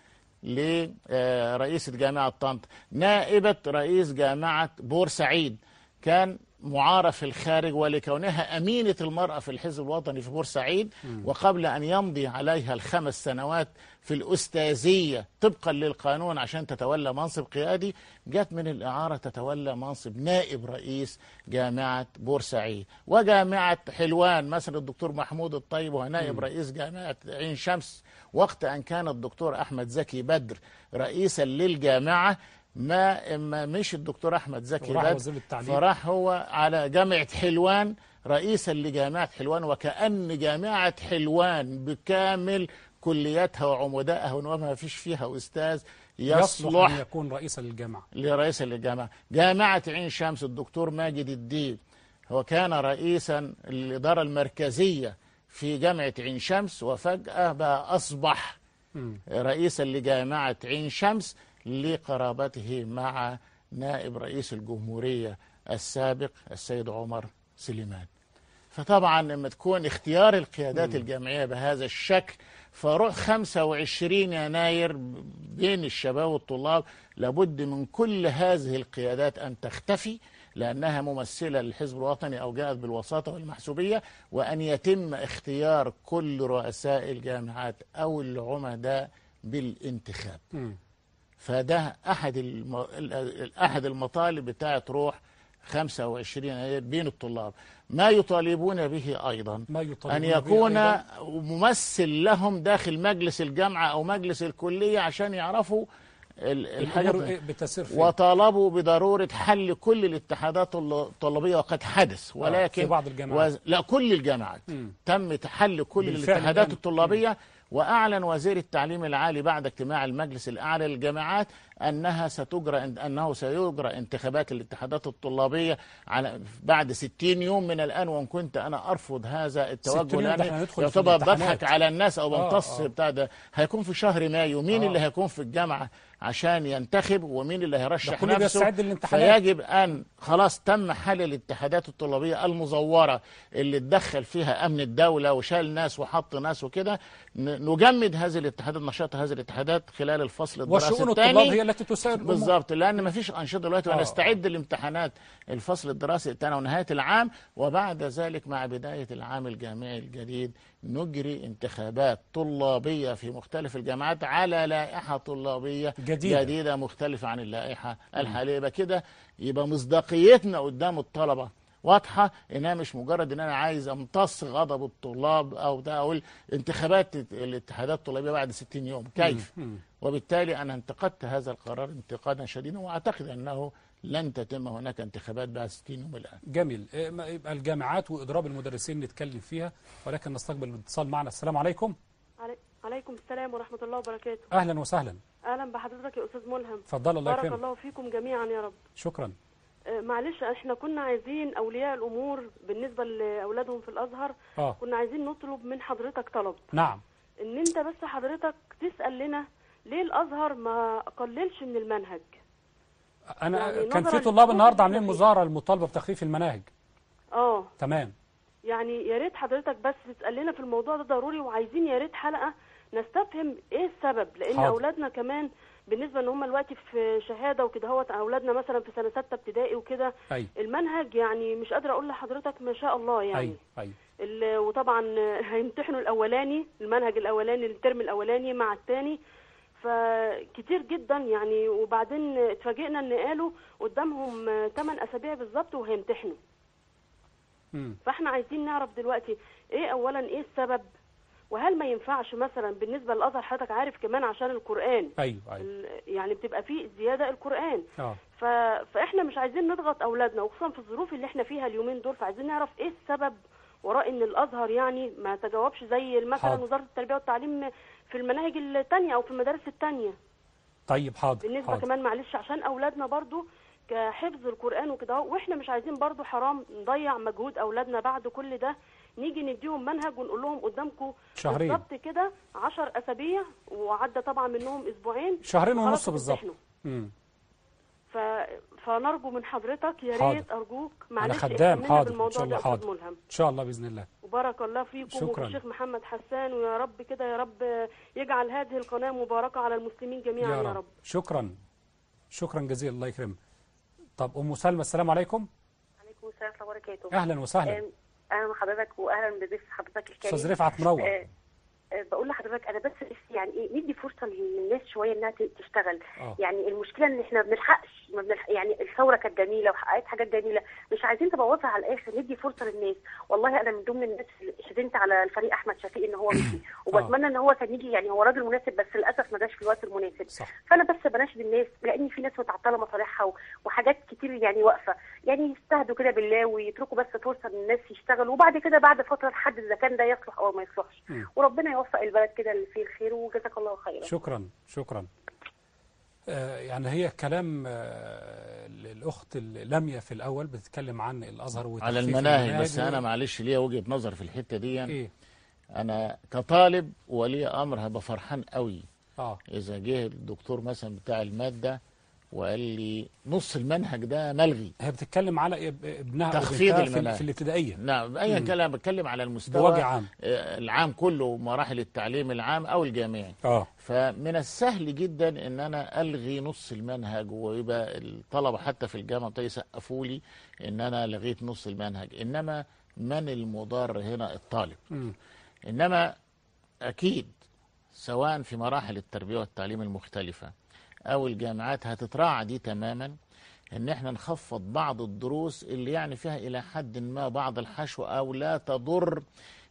لرئيسة جامعة طنطا نائبة رئيس جامعة بورسعيد كان معارة في الخارج ولكونها أمينة المرأة في الحزب الوطني في بورسعيد وقبل أن يمضي عليها الخمس سنوات في الأستاذية طبقا للقانون عشان تتولى منصب قيادي جت من الإعارة تتولى منصب نائب رئيس جامعة بورسعيد وجامعة حلوان مثلا الدكتور محمود الطيب وهو نائب رئيس جامعة عين شمس وقت أن كان الدكتور أحمد زكي بدر رئيسا للجامعة ما ما مش الدكتور احمد زكي وراح بدر وزير التعليم. فراح هو على جامعه حلوان رئيسا لجامعه حلوان وكأن جامعه حلوان بكامل كلياتها وعمدائها ونوابها فيش فيها استاذ يصلح أن يصلح يكون رئيسا للجامعة لرئيس الجامعه جامعه عين شمس الدكتور ماجد الدين هو كان رئيسا الاداره المركزيه في جامعه عين شمس وفجاه بقى اصبح مم. رئيسا لجامعة عين شمس لقرابته مع نائب رئيس الجمهورية السابق السيد عمر سليمان فطبعا لما تكون اختيار القيادات الجامعية بهذا الشكل فروح 25 يناير بين الشباب والطلاب لابد من كل هذه القيادات أن تختفي لأنها ممثلة للحزب الوطني أو جاءت بالوساطة والمحسوبية وأن يتم اختيار كل رؤساء الجامعات أو العمداء بالانتخاب مم. فده أحد الم... ال- أحد المطالب بتاعت روح 25 يناير بين الطلاب ما يطالبون به أيضا ما يطالبون أن به يكون أيضاً. ممثل لهم داخل مجلس الجامعة أو مجلس الكلية عشان يعرفوا ال- الحاجات الأمور بتسير فين وطالبوا بضرورة حل كل الاتحادات الطلابية وقد حدث ولكن في بعض الجامعات. وز... لا كل الجامعات مم. تم حل كل بالفعل الاتحادات الآن. الطلابية وأعلن وزير التعليم العالي بعد اجتماع المجلس الأعلى للجامعات أنها ستجرى أنه سيجرى انتخابات الاتحادات الطلابية على بعد 60 يوم من الآن وإن كنت أنا أرفض هذا 60 التوجه يوم ده لأن احنا هندخل في يعتبر الامتحانات. بضحك على الناس أو آه، بمتص آه. بتاع ده هيكون في شهر مايو مين آه. اللي هيكون في الجامعة عشان ينتخب ومين اللي ده هيرشح كله نفسه بيستعد للامتحانات. فيجب أن خلاص تم حل الاتحادات الطلابية المزورة اللي اتدخل فيها أمن الدولة وشال ناس وحط ناس وكده ن- نجمد هذه الاتحادات نشاط هذه الاتحادات خلال الفصل الدراسي وشؤون الطلاب الثاني هي التي تسير الأمور بالظبط لان ما فيش انشطه دلوقتي آه، ونستعد لامتحانات الفصل الدراسي الثاني ونهايه العام وبعد ذلك مع بدايه العام الجامعي الجديد نجري انتخابات طلابيه في مختلف الجامعات على لائحه طلابيه جديدة. جديده مختلفه عن اللائحه الحاليه يبقى كده يبقى مصداقيتنا قدام الطلبه واضحه انها مش مجرد ان انا عايز امتص غضب الطلاب او ده اقول انتخابات الاتحادات الطلابيه بعد 60 يوم كيف؟ مم. وبالتالي انا انتقدت هذا القرار انتقادا شديدا واعتقد انه لن تتم هناك انتخابات بعد 60 يوم الآن جميل إيه، ما يبقى الجامعات واضراب المدرسين نتكلم فيها ولكن نستقبل الاتصال معنا السلام عليكم علي... عليكم السلام ورحمة الله وبركاته اهلا وسهلا أهلا بحضرتك يا أستاذ ملهم اتفضل الله بارك يكرمك الله فيكم جميعا يا رب شكرا آه، معلش احنا كنا عايزين أولياء الأمور بالنسبة لأولادهم في الأزهر اه كنا عايزين نطلب من حضرتك طلب نعم إن أنت بس حضرتك تسأل لنا ليه الأزهر ما قللش من المنهج انا يعني كان نظراً في طلاب للظروف النهارده اللي عاملين إحنا فيها. مظاهره المطالبه بتخفيف المناهج اه تمام يعني يا ريت حضرتك بس تسأل لنا في الموضوع ده ضروري وعايزين يا ريت حلقة نستفهم ايه السبب لان حاضر. اولادنا كمان بالنسبه ان هم دلوقتي في شهاده وكده هوت اولادنا مثلا في سنه سته ابتدائي وكده اي المنهج يعني مش قادره اقول لحضرتك ما شاء الله يعني اي اي ال- وطبعا هيمتحنوا الاولاني المنهج الاولاني الترم الاولاني مع الثاني فكتير جدا يعني وبعدين اتفاجئنا ان قالوا قدامهم 8 اسابيع بالظبط وهيمتحنوا مم. فاحنا عايزين نعرف دلوقتي ايه اولا ايه السبب وهل ما ينفعش مثلا بالنسبه للازهر حضرتك عارف كمان عشان القران ايوه ايوه ال- يعني بتبقى فيه زياده القران اه ف... فاحنا مش عايزين نضغط اولادنا وخصوصا في الظروف اللي احنا فيها اليومين دول فعايزين نعرف ايه السبب وراء ان الازهر يعني ما تجاوبش زي مثلا حاضر. وزاره التربيه والتعليم في المناهج التانية او في المدارس التانية طيب حاضر بالنسبه حاضر كمان معلش عشان اولادنا برضو كحفظ القران وكده اهو، واحنا مش عايزين برضو حرام نضيع مجهود اولادنا بعد كل ده نيجي نديهم منهج ونقول لهم قدامكم شهرين. بالظبط كده 10 اسابيع وعدى طبعا منهم اسبوعين شهرين وخلاص ونص بالظبط بتمتحنوا. مم. ف... فنرجو من حضرتك يا حاضر. ريت ارجوك انا معلش خدام اهتمنا حاضر ان بالموضوع شاء الله ده يا أستاذ حاضر ملهم ان شاء الله باذن الله وبارك الله فيكم شكراً. وفي الشيخ محمد حسان ويا رب كده يا رب يجعل هذه القناه مباركه على المسلمين جميعا يا رب شكرا شكرا جزيلا الله يكرمك طب ام سلمى السلام عليكم عليكم السلام ورحمه الله وبركاته اهلا وسهلا آم، اهلا بحضرتك واهلا بضيف حضرتك الكريم استاذ رفعت منور آه، آه، بقول لحضرتك انا بس نفسي يعني ايه ندي فرصه للناس شويه انها ت- تشتغل آه. يعني المشكله ان احنا ما بنلحقش ما بنلحق يعني الثوره كانت جميله وحققت حاجات جميله مش عايزين تبوظها على الاخر ندي فرصه للناس والله انا من ضمن الناس اللي حزنت على الفريق احمد شفيق ان هو مشي وبتمنى ان هو كان يجي يعني هو راجل مناسب بس للاسف ما جاش في الوقت المناسب صح فانا بس بناشد الناس لان في ناس متعطله مصالحها و- وحاجات كتير يعني واقفه يعني يستهدوا كده بالله ويتركوا بس فرصه للناس يشتغلوا وبعد كده بعد فتره نحدد اذا كان ده يصلح او ما يصلحش مم. وربنا يوفق البلد كده اللي فيه الخير وجزاك الله خيرا شكرا شكرا آه، يعني هي كلام آه، الاخت لميا في الاول بتتكلم عن الازهر على وتخفيف المناهج بس و- انا معلش ليا وجهه نظر في الحته دي ايه انا كطالب ولي امر هبقى فرحان قوي اه اذا جه الدكتور مثلا بتاع الماده وقال لي نص المنهج ده ملغي هي بتتكلم على اب- ابنها تخفيض وبنتها في, ال- المناهج. في الابتدائيه نعم ايا مم. كان انا بتكلم على المستوى بوجه عام آه، العام كله مراحل التعليم العام او الجامعي اه فمن السهل جدا ان انا الغي نص المنهج ويبقى الطلبه حتى في الجامعه يسقفوا لي ان انا لغيت نص المنهج انما من المضار هنا الطالب مم. انما اكيد سواء في مراحل التربيه والتعليم المختلفه او الجامعات هتتراعى دي تماما ان احنا نخفض بعض الدروس اللي يعني فيها الى حد ما بعض الحشو او لا تضر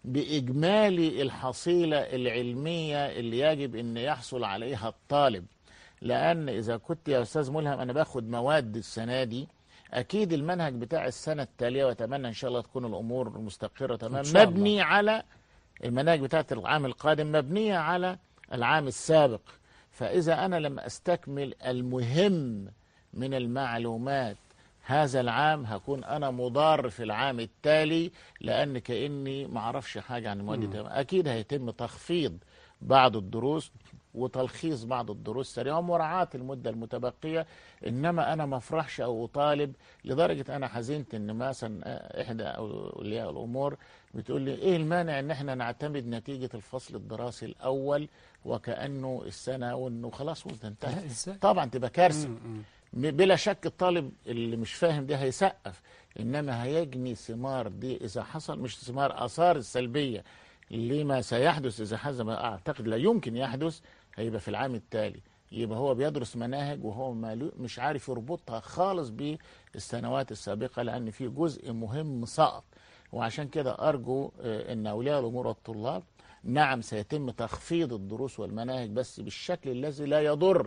باجمالي الحصيله العلميه اللي يجب ان يحصل عليها الطالب لان اذا كنت يا استاذ ملهم انا باخد مواد السنه دي اكيد المنهج بتاع السنه التاليه واتمنى ان شاء الله تكون الامور مستقره تمام إن شاء الله. مبني على المناهج بتاعت العام القادم مبنيه على العام السابق فاذا انا لم استكمل المهم من المعلومات هذا العام هكون انا مضار في العام التالي لان كاني ما اعرفش حاجه عن المواد تمام اكيد هيتم تخفيض بعض الدروس وتلخيص بعض الدروس سريعه ومراعاه المده المتبقيه انما انا ما افرحش او اطالب لدرجه انا حزنت ان مثلا احدى اولياء الامور بتقول لي ايه المانع ان احنا نعتمد نتيجه الفصل الدراسي الاول وكانه السنه وانه خلاص وانتهت لا ازاي طبعا تبقى كارثه مم، مم. م- بلا شك الطالب اللي مش فاهم ده هيسقف انما هيجني ثمار دي اذا حصل مش ثمار اثار السلبيه لما سيحدث اذا حصل ما اعتقد لا يمكن يحدث هيبقى في العام التالي يبقى هو بيدرس مناهج وهو مالو- مش عارف يربطها خالص بالسنوات السابقه لان في جزء مهم سقط وعشان كده ارجو آه، ان اولياء الامور والطلاب نعم سيتم تخفيض الدروس والمناهج بس بالشكل الذي لا يضر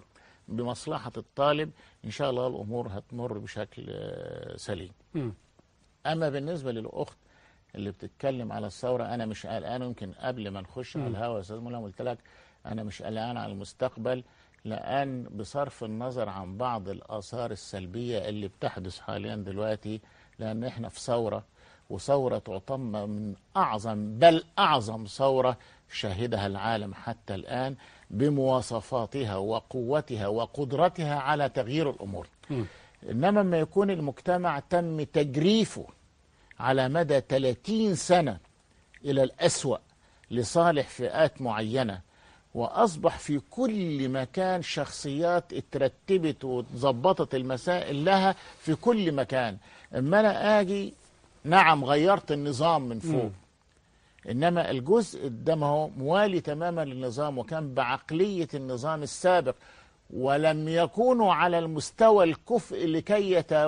بمصلحة الطالب إن شاء الله الأمور هتمر بشكل آه، سليم مم. أما بالنسبة للأخت اللي بتتكلم على الثورة أنا مش قلقان يمكن قبل ما نخش على الهوا يا أستاذ ملهم قلت لك أنا مش قلقان على المستقبل لأن بصرف النظر عن بعض الآثار السلبية اللي بتحدث حاليا دلوقتي لأن إحنا في ثورة وثورة تعتبر من أعظم بل أعظم ثورة شهدها العالم حتى الآن بمواصفاتها وقوتها وقدرتها على تغيير الأمور مم. إنما لما يكون المجتمع تم تجريفه على مدى 30 سنة إلى الأسوأ لصالح فئات معينة وأصبح في كل مكان شخصيات اترتبت وظبطت المسائل لها في كل مكان اما أنا آجي نعم غيرت النظام من فوق انما الجزء ده ما هو موالي تماما للنظام وكان بعقليه النظام السابق ولم يكونوا على المستوى الكفء لكي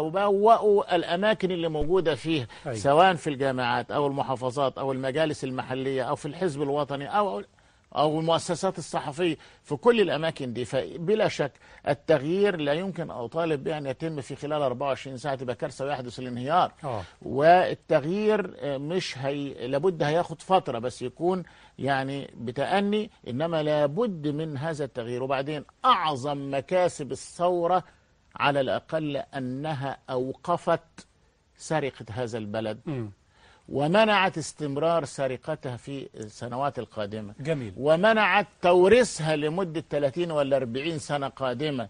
يتبوأوا الاماكن اللي موجوده فيها أيوة. سواء في الجامعات او المحافظات او المجالس المحليه او في الحزب الوطني او او المؤسسات الصحفيه في كل الاماكن دي فبلا شك التغيير لا يمكن ان اطالب به ان يتم في خلال 24 ساعه تبقى كارثه ويحدث الانهيار اه والتغيير آه، مش هي لابد هياخد فتره بس يكون يعني بتأني انما لابد من هذا التغيير وبعدين اعظم مكاسب الثوره على الاقل انها اوقفت سرقه هذا البلد مم. ومنعت استمرار سرقتها في السنوات القادمه جميل ومنعت توريثها لمدة 30 ولا 40 سنة قادمة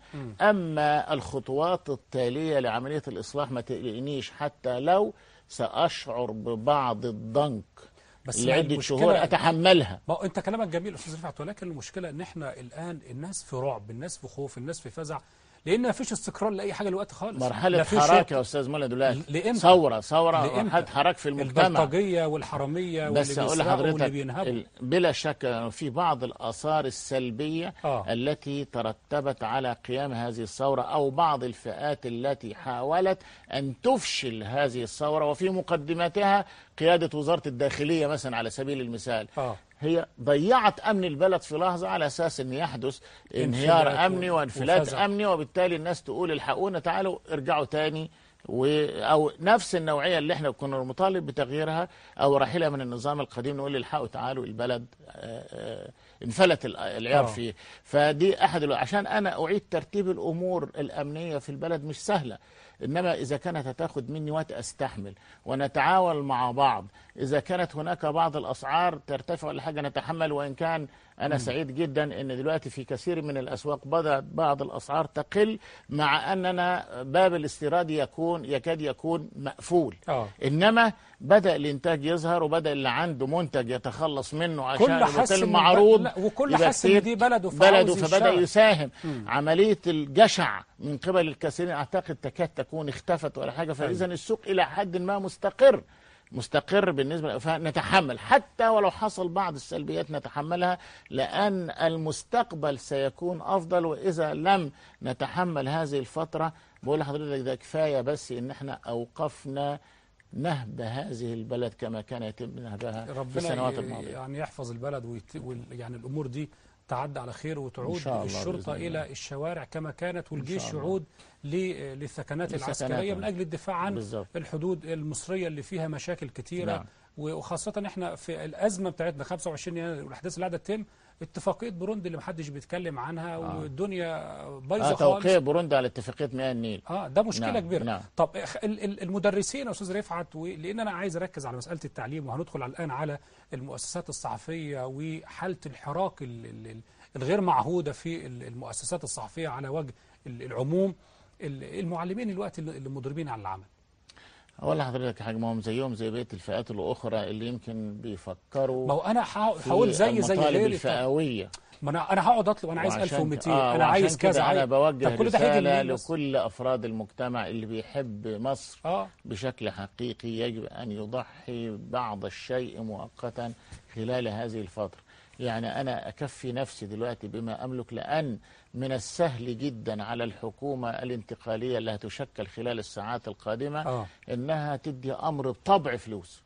أما الخطوات التالية لعملية الإصلاح ما تقلقنيش حتى لو سأشعر ببعض الضنك بس لعدة المشكلة- شهور أتحملها ما هو انت كلامك جميل استاذ رفعت ولكن المشكله ان احنا الان الناس في رعب الناس في خوف الناس في فزع لان ما فيش استقرار لاي حاجه دلوقتي خالص مرحلة لا في حراك شيء. يا أستاذ مولى دلوقتي لإمتى؟ ثورة ثورة لإمتى؟ مرحلة حراك في المجتمع البلطجيه والحراميه بس واللي أقول بيسرقوا واللي لحضرتك بينهبوا ال- بلا شك أنه في بعض الآثار السلبية آه. التي ترتبت على قيام هذه الثورة أو بعض الفئات التي حاولت أن تفشل هذه الثورة وفي مقدمتها قيادة وزارة الداخلية مثلا على سبيل المثال اه هي ضيعت امن البلد في لحظه على اساس ان يحدث انهيار انفلات امني و- وانفلات وفزع. امني وبالتالي الناس تقول الحقونا تعالوا ارجعوا تاني و او نفس النوعيه اللي احنا كنا نطالب بتغييرها او رحيلها من النظام القديم نقول الحقوا تعالوا البلد آه، آه، انفلت ال- العيار آه. فيه فدي احد ال- عشان انا اعيد ترتيب الامور الامنيه في البلد مش سهله انما اذا كانت هتاخد مني وقت استحمل ونتعاون مع بعض اذا كانت هناك بعض الاسعار ترتفع ولا حاجه نتحمل وان كان انا سعيد جدا ان دلوقتي في كثير من الاسواق بدات بعض الاسعار تقل مع اننا باب الاستيراد يكون يكاد يكون مقفول اه انما بدا الانتاج يظهر وبدا اللي عنده منتج يتخلص منه عشان كل حس يبقى إن معروض لا، وكل يبقى حس إن كتير. دي بلده بلده فعاوز فبدا يشتغل. يساهم عمليه الجشع من قبل الكثيرين اعتقد تكاد تكون اختفت ولا حاجه فاذا السوق الى حد ما مستقر مستقر بالنسبه فنتحمل حتى ولو حصل بعض السلبيات نتحملها لان المستقبل سيكون افضل واذا لم نتحمل هذه الفتره بقول لحضرتك ده كفايه بس ان احنا اوقفنا نهب هذه البلد كما كان يتم نهبها في ربنا السنوات ي- الماضيه يعني يحفظ البلد ويت... وال... يعني الامور دي تعدي على خير وتعود شاء الله الشرطه بإذن الله. الى الشوارع كما كانت والجيش شاء الله. يعود ل... للثكنات للثكنات، العسكريه نعم. من اجل الدفاع عن بالظبط. الحدود المصريه اللي فيها مشاكل كتيره نعم. وخاصه احنا في الازمه بتاعتنا 25 يناير والاحداث اللي قاعده تتم اتفاقيه بوروندي اللي محدش بيتكلم عنها والدنيا بايظه آه خالص توقيع بوروندي على اتفاقيه مياه النيل اه ده مشكله نعم، كبيره نعم. طب إخ- ال- ال- المدرسين يا استاذ رفعت و- لان انا عايز اركز على مساله التعليم وهندخل الان على المؤسسات الصحفيه وحاله الحراك ال- ال- ال- الغير معهوده في ال- المؤسسات الصحفيه على وجه ال- العموم ال- المعلمين الوقت اللي اللي مضربين على العمل اقول لحضرتك حاجه ما هم زيهم زي بقيه الفئات الاخرى اللي يمكن بيفكروا ما هو انا هحا- في هقول زي زي المطالب غيري طب الفئويه ما انا انا هقعد اطلب انا عايز وعشان 1200 آه انا وعشان عايز كده كذا انا عايز بوجه طب كل ده هيجي رساله منين بس؟ لكل افراد المجتمع اللي بيحب مصر اه بشكل حقيقي يجب ان يضحي بعض الشيء مؤقتا خلال هذه الفتره يعني انا اكفي نفسي دلوقتي بما املك لان من السهل جدا على الحكومه الانتقاليه اللي هتشكل خلال الساعات القادمه اه انها تدي امر بطبع فلوس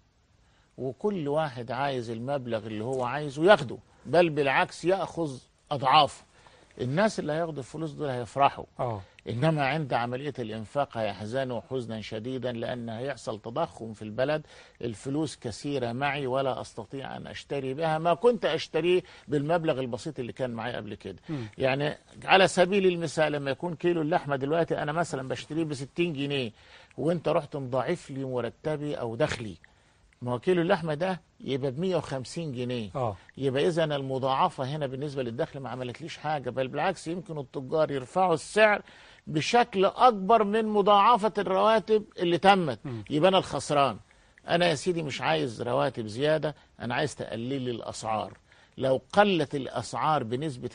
وكل واحد عايز المبلغ اللي هو عايزه ياخده بل بالعكس ياخذ اضعافه الناس اللي هياخدوا الفلوس دول هيفرحوا اه انما عند عمليه الانفاق هيحزنوا حزنا شديدا لان هيحصل تضخم في البلد الفلوس كثيره معي ولا استطيع ان اشتري بها ما كنت اشتريه بالمبلغ البسيط اللي كان معي قبل كده يعني على سبيل المثال لما يكون كيلو اللحمه دلوقتي انا مثلا بشتريه ب 60 جنيه وانت رحت مضاعف لي مرتبي او دخلي ما هو كيلو اللحمه ده يبقى ب 150 جنيه اه يبقى اذا المضاعفه هنا بالنسبه للدخل ما عملتليش حاجه بل بالعكس يمكن التجار يرفعوا السعر بشكل اكبر من مضاعفه الرواتب اللي تمت يبقى انا الخسران انا يا سيدي مش عايز رواتب زياده انا عايز تقلل لي الاسعار لو قلت الاسعار بنسبه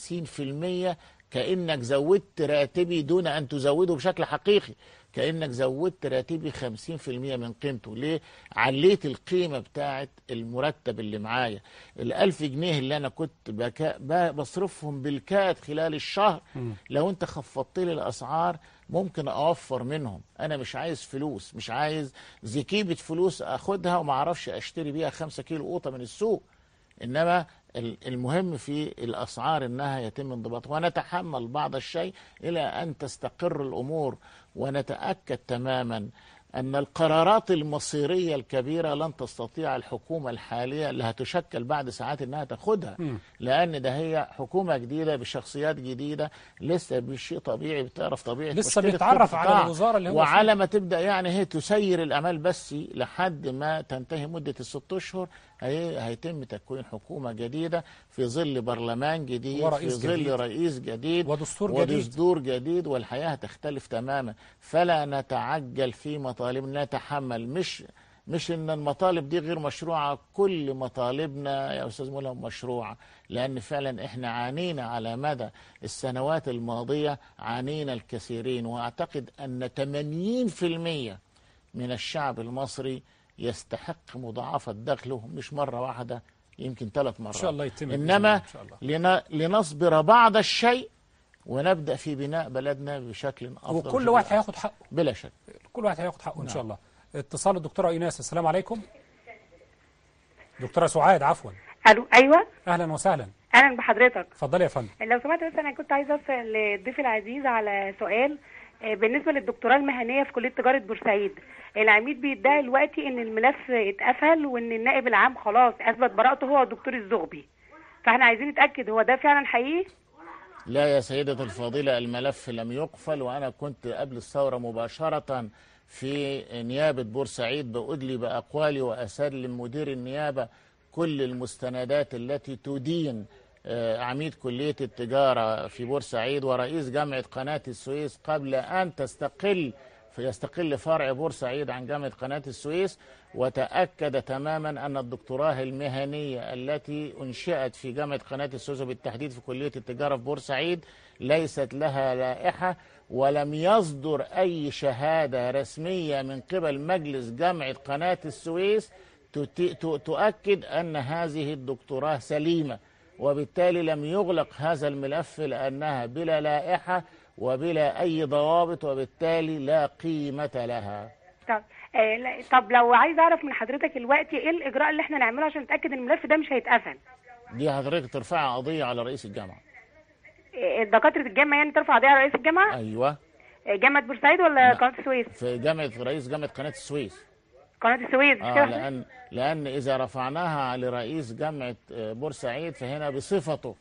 50% كانك زودت راتبي دون ان تزوده بشكل حقيقي كانك زودت راتبي 50% من قيمته ليه عليت القيمه بتاعه المرتب اللي معايا الألف جنيه اللي انا كنت بكا ب- بصرفهم بالكاد خلال الشهر لو انت خفضت لي الاسعار ممكن اوفر منهم انا مش عايز فلوس مش عايز زكيبه فلوس اخدها وما اعرفش اشتري بيها خمسة كيلو قوطه من السوق انما ال- المهم في الاسعار انها يتم انضباطها ونتحمل بعض الشيء الى ان تستقر الامور ونتاكد تماما ان القرارات المصيريه الكبيره لن تستطيع الحكومه الحاليه اللي هتشكل بعد ساعات انها تاخدها لان ده هي حكومه جديده بشخصيات جديده لسه بشيء طبيعي بتعرف طبيعه لسه مشكلة بيتعرف كل على قطاع. الوزارة اللي هو وعلى ما تبدا يعني هي تسير الاعمال بس لحد ما تنتهي مده الست اشهر هي هيتم تكوين حكومه جديده في ظل برلمان جديد في ورئيس ظل جديد. رئيس جديد ودستور جديد. ودستور جديد والحياه هتختلف تماما فلا نتعجل في مطالبنا نتحمل مش مش ان المطالب دي غير مشروعه كل مطالبنا يا استاذ ملهم مشروعه لان فعلا احنا عانينا على مدى السنوات الماضيه عانينا الكثيرين واعتقد ان 80% من الشعب المصري يستحق مضاعفه دخله مش مره واحده يمكن ثلاث مرات ان شاء الله يتم بإذن انما الله، ان شاء الله لن- لنصبر بعض الشيء ونبدا في بناء بلدنا بشكل افضل وكل بشكل واحد أحسن. هياخد حقه بلا شك كل واحد هياخد حقه ان شاء الله اتصال الدكتوره ايناس السلام عليكم دكتوره سعاد عفوا الو ايوه اهلا وسهلا اهلا بحضرتك اتفضلي يا فندم لو سمحت بس انا كنت عايزه اسال الضيف العزيز على سؤال آه، بالنسبه للدكتوراه المهنيه في كليه تجاره بورسعيد العميد بيدعي دلوقتي ان الملف اتقفل وان النائب العام خلاص اثبت براءته هو الدكتور الزغبي فاحنا عايزين نتاكد هو ده فعلا حقيقي لا يا سيدة الفاضلة الملف لم يقفل وأنا كنت قبل الثورة مباشرة في نيابة بورسعيد بأدلي بأقوالي وأسلم مدير النيابة كل المستندات التي تدين آه، عميد كلية التجارة في بورسعيد ورئيس جامعة قناة السويس قبل أن تستقل فيستقل فرع بورسعيد عن جامعة قناة السويس وتأكد تماما أن الدكتوراه المهنية التي أنشئت في جامعة قناة السويس وبالتحديد في كلية التجارة في بورسعيد ليست لها لائحة ولم يصدر أي شهادة رسمية من قبل مجلس جامعة قناة السويس تت- ت- تؤكد أن هذه الدكتوراه سليمة وبالتالي لم يغلق هذا الملف لأنها بلا لائحة وبلا أي ضوابط وبالتالي لا قيمة لها طب آه لا- طب لو عايز اعرف من حضرتك دلوقتي ايه الاجراء اللي احنا نعمله عشان نتاكد ان الملف ده مش هيتقفل دي حضرتك ترفع قضية على رئيس الجامعة آه، دكاتره الجامعه يعني ترفع قضيه على رئيس الجامعه أيوة آه، جامعه بورسعيد ولا قناه السويس في جامعة رئيس جامعة قناة السويس قناه السويس مش آه كده لأن لأن إذا رفعناها لرئيس جامعة آه، بورسعيد فهنا بصفته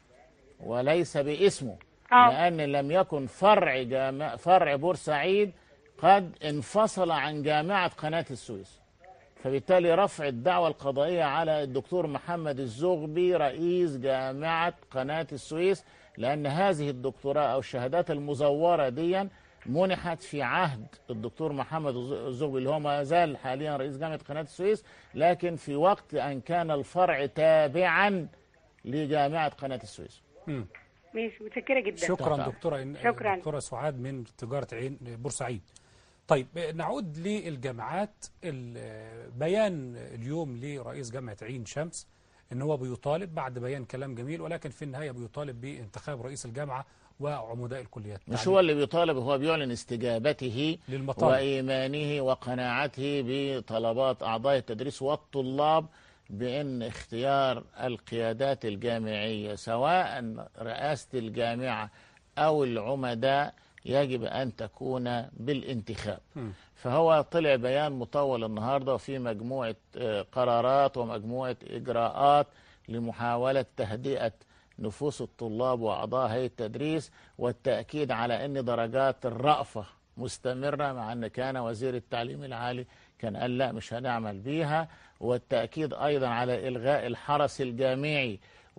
وليس باسمه آه. لأن لم يكن فرع جامع فرع بورسعيد قد انفصل عن جامعة قناة السويس فبالتالي رفع الدعوة القضائية على الدكتور محمد الزغبي رئيس جامعة قناة السويس لأن هذه الدكتوراه أو الشهادات المزورة دي منحت في عهد الدكتور محمد الزغبي اللي هو ما زال حاليا رئيس جامعة قناة السويس لكن في وقت أن كان الفرع تابعا لجامعة قناة السويس مم. ماشي متشكره جدا شكرا تحت دكتوره إن... شكراً. دكتوره سعاد من تجاره عين بورسعيد طيب نعود للجامعات ال- بيان اليوم لرئيس جامعه عين شمس ان هو بيطالب بعد بيان كلام جميل ولكن في النهايه بيطالب بانتخاب رئيس الجامعه وعمداء الكليات مش هو اللي بيطالب هو بيعلن استجابته للمطالب. وإيمانه وقناعته بطلبات أعضاء التدريس والطلاب بأن اختيار القيادات الجامعية سواء رئاسة الجامعة أو العمداء يجب أن تكون بالانتخاب فهو طلع بيان مطول النهاردة وفي مجموعة آه، قرارات ومجموعة إجراءات لمحاولة تهدئة نفوس الطلاب وأعضاء هيئة التدريس والتأكيد على أن درجات الرأفة مستمرة مع أن كان وزير التعليم العالي كان قال لا مش هنعمل بيها والتأكيد أيضا على إلغاء الحرس الجامعي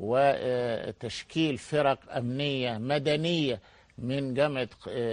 وتشكيل فرق أمنية مدنية من جامعة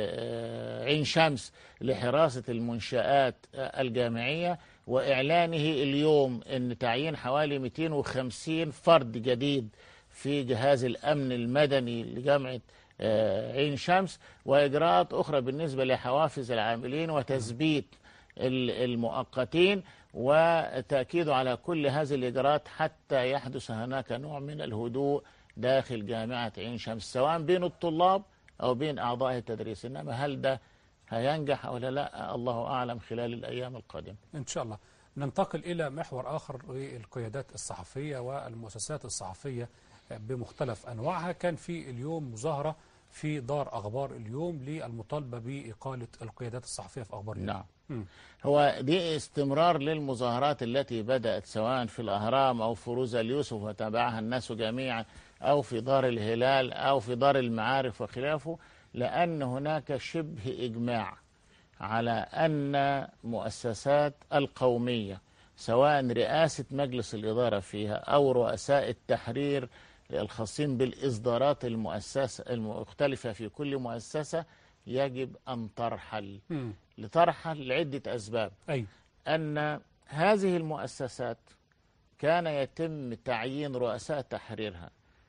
آه، عين شمس لحراسة المنشآت آه، الجامعية وإعلانه اليوم أن تعيين حوالي 250 فرد جديد في جهاز الأمن المدني لجامعة آه، عين شمس وإجراءات أخرى بالنسبة لحوافز العاملين وتثبيت ال- المؤقتين وتأكيده على كل هذه الإجراءات حتى يحدث هناك نوع من الهدوء داخل جامعة عين شمس سواء بين الطلاب أو بين أعضاء التدريس إنما هل ده هينجح أو لا لا الله أعلم خلال الأيام القادمة إن شاء الله ننتقل إلى محور آخر للقيادات الصحفية والمؤسسات الصحفية بمختلف أنواعها كان في اليوم مظاهرة في دار أخبار اليوم للمطالبة بإقالة القيادات الصحفية في أخبار اليوم نعم مم. هو دي استمرار للمظاهرات التي بدأت سواء في الأهرام أو في روزا اليوسف وتابعها الناس جميعا أو في دار الهلال أو في دار المعارف وخلافه لأن هناك شبه إجماع على أن مؤسسات القومية سواء رئاسة مجلس الإدارة فيها أو رؤساء التحرير الخاصين بالإصدارات المؤسسة المختلفة في كل مؤسسة يجب أن ترحل مم. لترحل لعدة أسباب أي أن هذه المؤسسات كان يتم تعيين رؤساء تحريرها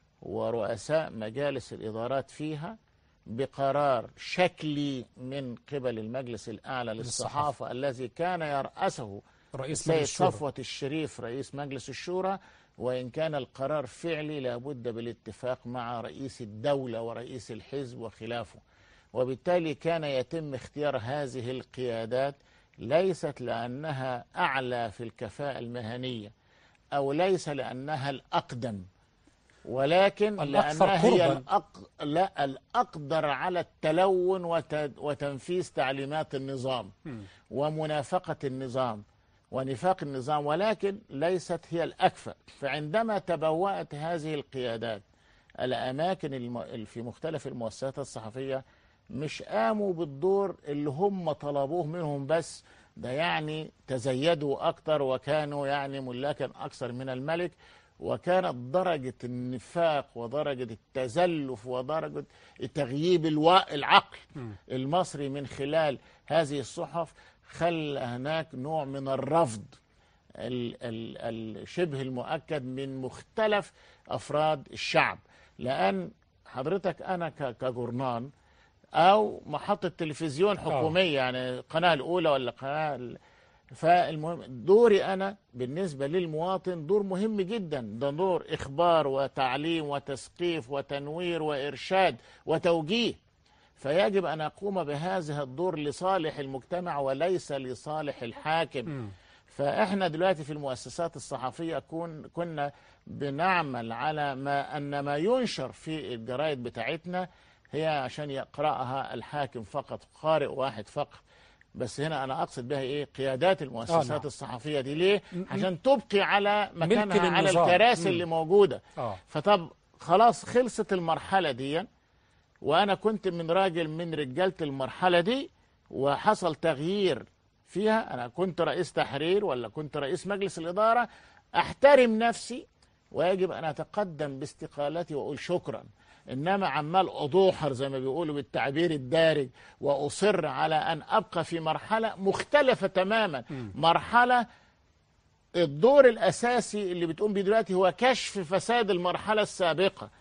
ورؤساء مجالس الإدارات فيها بقرار شكلي من قبل المجلس الأعلى للصحافة الذي كان يرأسه رئيس السيد مجلس الشورى صفوة الشريف رئيس مجلس الشورى وإن كان القرار فعلي لابد بالاتفاق مع رئيس الدولة ورئيس الحزب وخلافه وبالتالي كان يتم اختيار هذه القيادات ليست لأنها أعلى في الكفاءة المهنية أو ليس لأنها الأقدم ولكن الأكثر لأنها هي قرباً. الأق... لا الأقدر على التلون وت... وتنفيذ تعليمات النظام مم. ومنافقة النظام ونفاق النظام ولكن ليست هي الأكفأ فعندما تبوأت هذه القيادات الأماكن الم... في مختلف المؤسسات الصحفية مش قاموا بالدور اللي هم طلبوه منهم بس ده يعني تزيدوا أكتر وكانوا يعني ملاكا أكثر من الملك وكانت درجة النفاق ودرجة التزلف ودرجة تغييب الوا... العقل المصري من خلال هذه الصحف خلى هناك نوع من الرفض ال- ال- الشبه المؤكد من مختلف أفراد الشعب لأن حضرتك أنا ك- كجورنان أو محطة تلفزيون حكومية يعني القناة الأولى ولا القناة ال- فالمهم دوري أنا بالنسبة للمواطن دور مهم جدا ده دور إخبار وتعليم وتثقيف وتنوير وإرشاد وتوجيه فيجب أن أقوم بهذا الدور لصالح المجتمع وليس لصالح الحاكم مم. فإحنا دلوقتي في المؤسسات الصحفية كن كنا بنعمل على ما أن ما ينشر في الجرائد بتاعتنا هي عشان يقرأها الحاكم فقط قارئ واحد فقط بس هنا أنا أقصد بها إيه قيادات المؤسسات نعم. الصحفية دي ليه عشان تبقي على مكانها على للنظام. الكراسي مم. اللي موجودة آه. فطب خلاص خلصت المرحلة دي وأنا كنت من راجل من رجالة المرحلة دي وحصل تغيير فيها أنا كنت رئيس تحرير ولا كنت رئيس مجلس الإدارة أحترم نفسي ويجب أن أتقدم باستقالتي وأقول شكرا إنما عمال أضوحر زي ما بيقولوا بالتعبير الدارج وأصر على أن أبقى في مرحلة مختلفة تماما مرحلة الدور الأساسي اللي بتقوم بيه دلوقتي هو كشف فساد المرحلة السابقة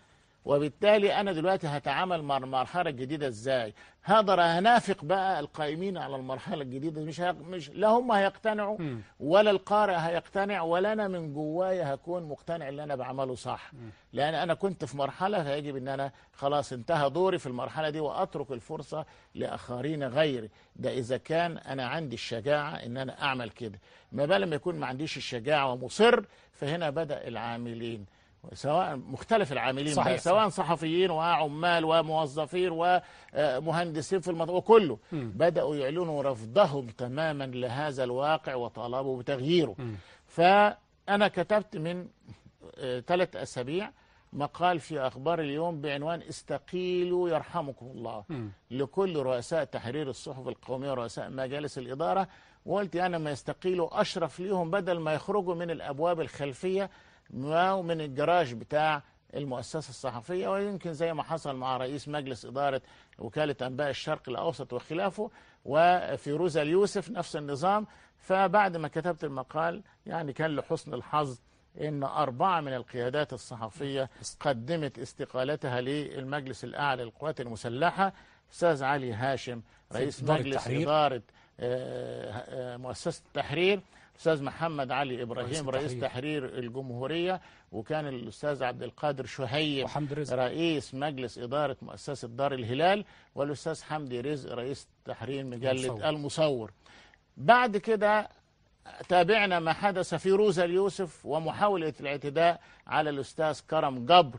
وبالتالي انا دلوقتي هتعامل مع المرحله الجديده ازاي هقدر هنافق بقى القائمين على المرحله الجديده مش هيق... مش لا هم هيقتنعوا مم. ولا القارئ هيقتنع ولا انا من جوايا هكون مقتنع ان انا بعمله صح لان انا كنت في مرحله فيجب ان انا خلاص انتهى دوري في المرحله دي واترك الفرصه لاخرين غيري ده اذا كان انا عندي الشجاعه ان انا اعمل كده ما بال لما يكون ما عنديش الشجاعه ومصر فهنا بدا العاملين سواء مختلف العاملين صحيح، بقى سواء صحفيين وعمال وموظفين ومهندسين في المنطقه وكله مم. بداوا يعلنوا رفضهم تماما لهذا الواقع وطلبوا بتغييره مم. فانا كتبت من ثلاث اسابيع مقال في اخبار اليوم بعنوان استقيلوا يرحمكم الله مم. لكل رؤساء تحرير الصحف القوميه ورؤساء مجالس الاداره وقلت انا ما يستقيلوا اشرف ليهم بدل ما يخرجوا من الابواب الخلفيه ومن الجراج بتاع المؤسسه الصحفيه ويمكن زي ما حصل مع رئيس مجلس اداره وكاله انباء الشرق الاوسط وخلافه وفيروزه اليوسف نفس النظام فبعد ما كتبت المقال يعني كان لحسن الحظ ان اربعه من القيادات الصحفيه قدمت استقالتها للمجلس الاعلى للقوات المسلحه استاذ علي هاشم رئيس إدارة مجلس التحرير. اداره آه، آه، مؤسسه التحرير استاذ محمد علي رئيس ابراهيم رئيس التحرير. تحرير الجمهوريه وكان الاستاذ عبد القادر شهيب وحمد رزق رئيس مجلس إدارة مؤسسة دار الهلال والأستاذ حمدي رزق رئيس تحرير مجلة المصور. المصور بعد كده تابعنا ما حدث في روزا اليوسف ومحاولة الاعتداء على الأستاذ كرم جبر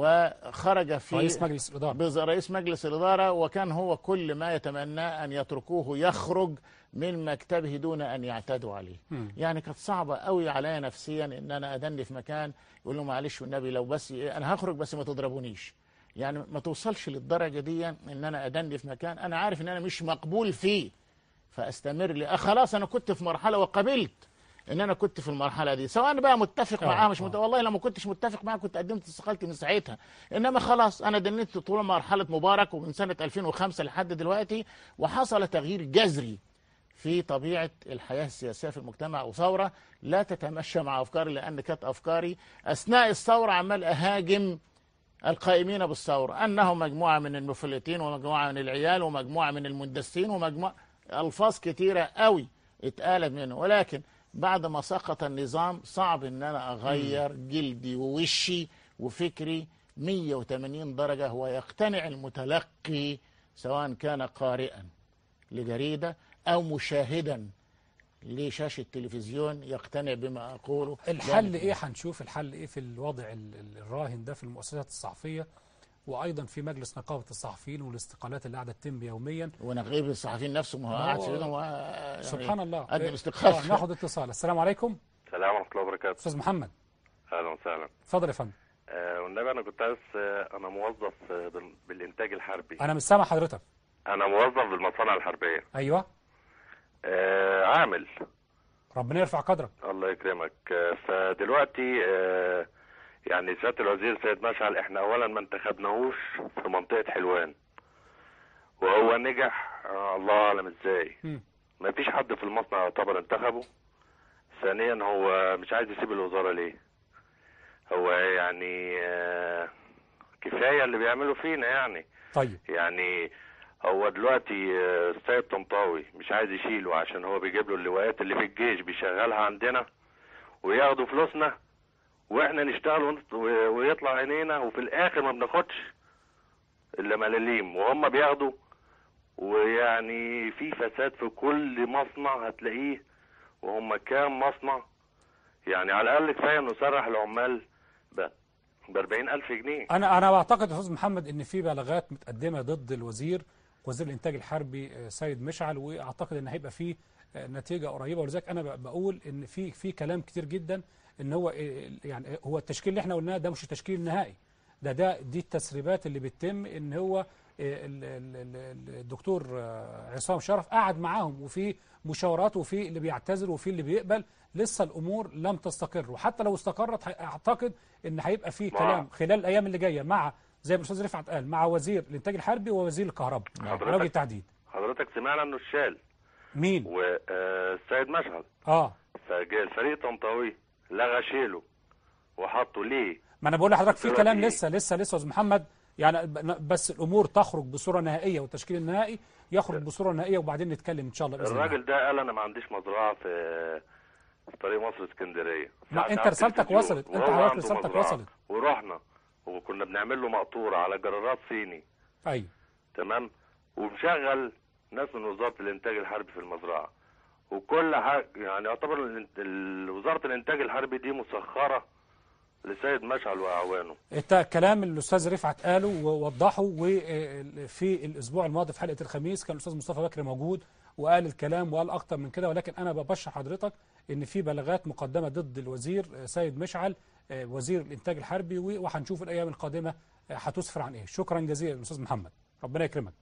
وخرج في رئيس مجلس الاداره بز- رئيس مجلس الإدارة وكان هو كل ما يتمنى أن يتركوه يخرج من مكتبه دون أن يعتدوا عليه مم. يعني كانت صعبة قوي عليا نفسيا ان انا ادني في مكان يقول له معلش والنبي لو بس إيه، انا هخرج بس ما تضربونيش يعني ما توصلش للدرجة دي ان انا ادني في مكان انا عارف ان انا مش مقبول فيه فاستمر لي آه خلاص انا كنت في مرحلة وقبلت ان انا كنت في المرحله دي سواء انا بقى متفق آه، معاها مش آه. مت... والله لو ما كنتش متفق معاها كنت قدمت استقالتي من ساعتها انما خلاص انا دنيت طول مرحله مبارك ومن سنه 2005 لحد دلوقتي وحصل تغيير جذري في طبيعه الحياه السياسيه في المجتمع وثوره لا تتمشى مع افكاري لان كانت افكاري اثناء الثوره عمال اهاجم القائمين بالثوره انهم مجموعه من المفلتين ومجموعه من العيال ومجموعه من المندسين ومجموعه الفاظ كتيره قوي اتقالت منه ولكن بعد ما سقط النظام صعب ان انا اغير جلدي ووشي وفكري 180 درجه ويقتنع المتلقي سواء كان قارئا لجريده او مشاهدا لشاشه تلفزيون يقتنع بما اقوله الحل لأن- ايه هنشوف الحل ايه في الوضع ال- ال- الراهن ده في المؤسسات الصحفيه وايضا في مجلس نقابه الصحفيين والاستقالات اللي قاعده تتم يوميا ونغيب الصحفيين نفسهم هو ما قاعد هو- في بيتهم و- يعني سبحان الله قدم إيه؟ استقالته. آه، ناخد اتصال السلام عليكم السلام ورحمة الله وبركاته استاذ محمد أهلا وسهلا اتفضل يا فندم آه والنبي أنا كنت عايز آه أنا موظف آه بال- بالإنتاج الحربي انا مش سامع حضرتك أنا موظف بالمصانع الحربية ايوه آه عامل ربنا يرفع قدرك الله يكرمك آه فدلوقتي آه يعني سيادة الوزير سيد مشعل إحنا أولا ما انتخبناهوش في منطقة حلوان وهو نجح آه الله أعلم إزاي مم. ما فيش حد في المصنع يعتبر انتخبه ثانيا هو مش عايز يسيب الوزارة ليه هو يعني آه كفاية اللي بيعملوا فينا يعني طيب يعني هو دلوقتي آه، السيد طنطاوي مش عايز يشيله عشان هو بيجيب له اللواءات اللي في الجيش بيشغلها عندنا وياخدوا فلوسنا واحنا نشتغل ونط- و- ويطلع عينينا وفي الاخر ما بناخدش الا ملاليم وهم بياخدوا ويعني في فساد في كل مصنع هتلاقيه وهم كام مصنع يعني على الاقل كفايه انه سرح العمال ب 40000 جنيه انا انا بعتقد يا استاذ محمد ان في بلاغات متقدمه ضد الوزير وزير الانتاج الحربي آه، سيد مشعل واعتقد ان هيبقى في آه، نتيجه قريبه ولذلك انا ب- بقول ان في في كلام كتير جدا ان هو آه، يعني هو التشكيل اللي احنا قلناه ده مش التشكيل النهائي ده ده دي التسريبات اللي بتتم ان هو آه، ال- ال- ال- الدكتور آه، عصام شرف قعد معاهم وفي مشاورات وفي اللي بيعتذر وفي اللي بيقبل لسه الامور لم تستقر وحتى لو استقرت ه- اعتقد ان هيبقى في ما- كلام خلال الايام اللي جايه مع زي ما الاستاذ رفعت قال مع وزير الانتاج الحربي ووزير الكهرباء حضرتك- راجل التعديل حضرتك سمعنا انه اتشال مين والسيد مشعل اه فجاء الفريق طنطاوي لغى شيله وحطه ليه ما انا بقول لحضرتك في دلوقتي كلام إيه؟ لسه لسه لسه يا استاذ محمد يعني ب- بس الامور تخرج بصوره نهائيه والتشكيل النهائي يخرج بصوره نهائيه وبعدين نتكلم ان شاء الله باذن الله الراجل ده قال انا ما عنديش مزرعه في في طريق مصر اسكندريه ما ساعات أنت على رسالتك التلفزيون، وصلت. أنت وهو حضرتك عنده رسالتك مزرعة. وصلت. ورحنا وكنا بنعمل له مقطوره على جرارات صيني ايوه تمام ومشغل ناس من وزاره الانتاج الحربي في المزرعه وكل حاجه يعني يعتبر الانت- ال- وزاره الانتاج الحربي دي مسخره لسيد مشعل واعوانه انت كلام الاستاذ رفعت قاله ووضحه وفي الاسبوع الماضي في حلقه الخميس كان الاستاذ مصطفى بكري موجود وقال الكلام وقال اكتر من كده ولكن انا ببشر حضرتك ان في بلاغات مقدمه ضد الوزير سيد مشعل وزير الانتاج الحربي وهنشوف الايام القادمه هتسفر عن ايه شكرا جزيلا استاذ محمد ربنا يكرمك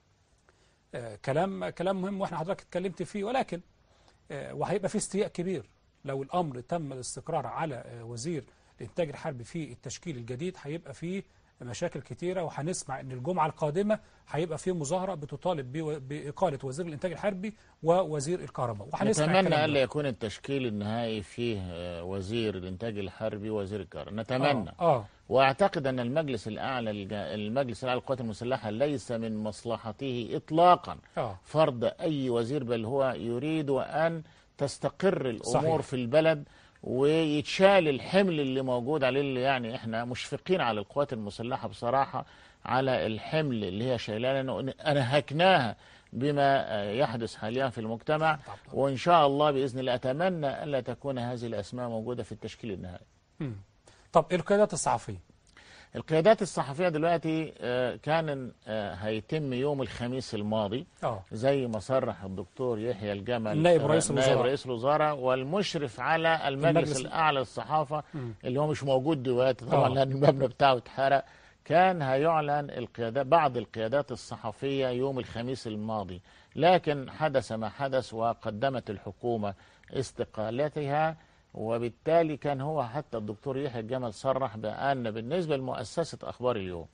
آه، كلام كلام مهم واحنا حضرتك اتكلمت فيه ولكن آه، وهيبقى في استياء كبير لو الامر تم الاستقرار على آه، وزير الانتاج الحربي في التشكيل الجديد هيبقى فيه مشاكل كتيرة وهنسمع ان الجمعة القادمة هيبقى فيه مظاهرة بتطالب بو- بإقالة وزير الانتاج الحربي ووزير الكهرباء وهنسمع نتمنى الكلام الا ده. يكون التشكيل النهائي فيه آه، وزير الانتاج الحربي وزير الكهرباء نتمنى اه, آه. واعتقد ان المجلس الاعلى الج- المجلس الاعلى للقوات المسلحه ليس من مصلحته اطلاقا آه. فرض اي وزير بل هو يريد ان تستقر الامور صحيح. في البلد ويتشال الحمل اللي موجود عليه اللي يعني احنا مشفقين على القوات المسلحه بصراحه على الحمل اللي هي شايلاه لانه انهكناها بما آه، يحدث حاليا في المجتمع وان شاء الله باذن الله اتمنى الا تكون هذه الاسماء موجوده في التشكيل النهائي مم. طب القيادات الصحفية القيادات الصحفية دلوقتي آه، كان آه، هيتم يوم الخميس الماضي اه زي ما صرح الدكتور يحيى الجمل نائب آه، رئيس نائب الوزراء. رئيس الوزراء والمشرف على المجلس, المجلس. الأعلى للصحافة مم. اللي هو مش موجود دلوقتي طبعا آه. لأن المبنى بتاعه اتحرق كان هيعلن القيادات بعض القيادات الصحفية يوم الخميس الماضي لكن حدث ما حدث وقدمت الحكومة استقالتها وبالتالي كان هو حتى الدكتور يحيى الجمل صرح بأن بالنسبة لمؤسسة أخبار اليوم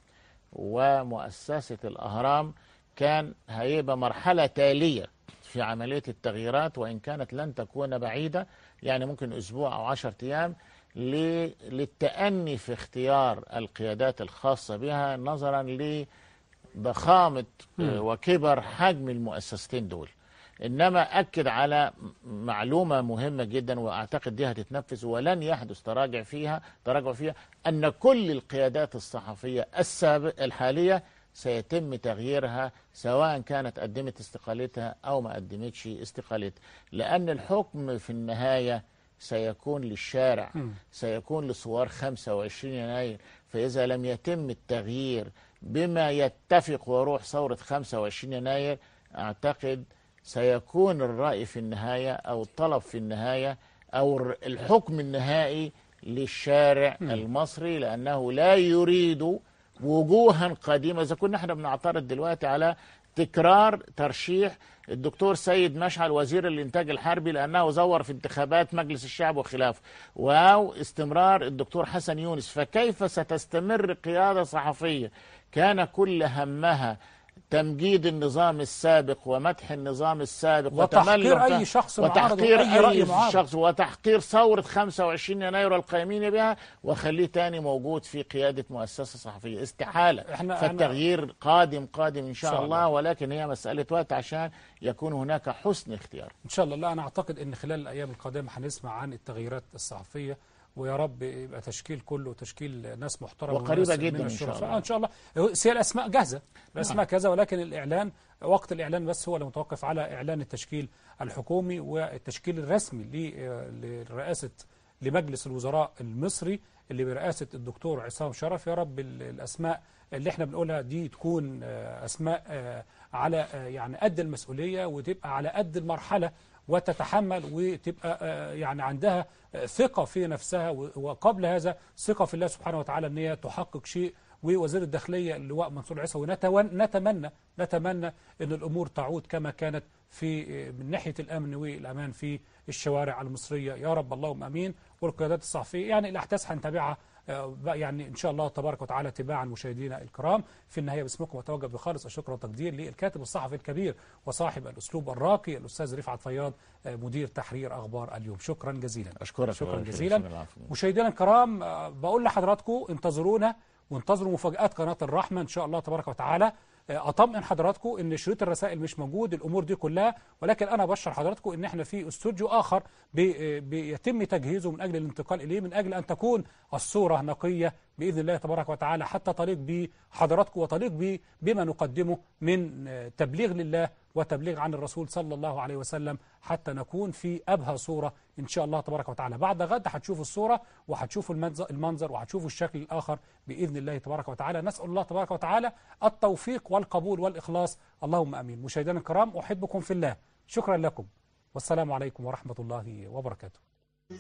ومؤسسة الأهرام كان هيبقى مرحلة تالية في عملية التغييرات وإن كانت لن تكون بعيدة يعني ممكن أسبوع أو عشرة أيام ل- للتأني في اختيار القيادات الخاصة بها نظرا لضخامة آه، وكبر حجم المؤسستين دول إنما أكد على م- معلومة مهمة جدا وأعتقد دي هتتنفذ ولن يحدث تراجع فيها تراجع فيها أن كل القيادات الصحفية السابق الحالية سيتم تغييرها سواء كانت قدمت استقالتها أو ما قدمتش استقالتها لأن الحكم في النهاية سيكون للشارع سيكون لثوار 25 يناير فإذا لم يتم التغيير بما يتفق وروح ثورة 25 يناير أعتقد سيكون الرأي في النهاية أو الطلب في النهاية أو الر- الحكم النهائي للشارع المصري لأنه لا يريد وجوها قديمة إذا كنا احنا بنعترض دلوقتي على تكرار ترشيح الدكتور سيد مشعل وزير الإنتاج الحربي لأنه زور في انتخابات مجلس الشعب وخلافه أو استمرار الدكتور حسن يونس فكيف ستستمر قيادة صحفية كان كل همها تمجيد النظام السابق ومدح النظام السابق وتحقير وتملك- أي شخص معارض وتحقير وأي رأي أي معارض. شخص وتحقير ثورة 25 يناير القائمين بها وخليه تاني موجود في قيادة مؤسسة صحفية استحالة إحنا- فالتغيير قادم قادم إن شاء شاء الله, الله. ولكن هي مسألة وقت عشان يكون هناك حسن اختيار ان شاء الله لا انا اعتقد ان خلال الايام القادمه هنسمع عن التغييرات الصحفيه ويا رب يبقى تشكيل كله تشكيل ناس محترمه وقريبة وناس جداً من إن شاء الشرفاء. الله. آه ان شاء الله هو- هي الاسماء جاهزه الاسماء كذا ولكن الاعلان وقت الاعلان بس هو اللي متوقف على اعلان التشكيل الحكومي والتشكيل الرسمي ل- لرئاسه لمجلس الوزراء المصري اللي برئاسه الدكتور عصام شرف يا رب ال- الاسماء اللي احنا بنقولها دي تكون آه، اسماء آه، على آه، يعني قد المسؤوليه وتبقى على قد المرحله وتتحمل وتبقى آه، يعني عندها آه، ثقة في نفسها و- وقبل هذا ثقة في الله سبحانه وتعالى ان هي تحقق شيء ووزير الداخليه اللواء منصور عيسوي نتون- نتمنى نتمنى ان الامور تعود كما كانت في من ناحيه الامن والامان في الشوارع المصريه يا رب اللهم امين والقيادات الصحفيه يعني الاحداث هنتابعها آه، بقى يعني ان شاء الله تبارك وتعالى تباعا مشاهدينا الكرام في النهايه باسمكم اتوجه بخالص الشكر والتقدير للكاتب الصحفي الكبير وصاحب الاسلوب الراقي الاستاذ رفعت فياض آه، مدير تحرير اخبار اليوم شكرا جزيلا اشكرك شكرا الله جزيلا يخليك. العفو. مشاهدينا الكرام آه، بقول لحضراتكم انتظرونا وانتظروا مفاجآت قناة الرحمة إن شاء الله تبارك وتعالى آه، أطمئن حضراتكم إن شريط الرسائل مش موجود الأمور دي كلها ولكن أنا بشر حضراتكم إن إحنا في استوديو آخر بي- آه، بيتم تجهيزه من أجل الانتقال إليه من أجل أن تكون الصورة نقية بإذن الله تبارك وتعالى حتى تليق بحضراتكم وتليق ب- بما نقدمه من آه، تبليغ لله وتبليغ عن الرسول صلى الله عليه وسلم حتى نكون في أبهى صورة إن شاء الله تبارك وتعالى بعد غد هتشوفوا الصورة وهتشوفوا المنظر, المنظر وهتشوفوا الشكل الآخر بإذن الله تبارك وتعالى نسأل الله تبارك وتعالى التوفيق والقبول والإخلاص اللهم أمين مشاهدينا الكرام أحبكم في الله شكرا لكم والسلام عليكم ورحمة الله وبركاته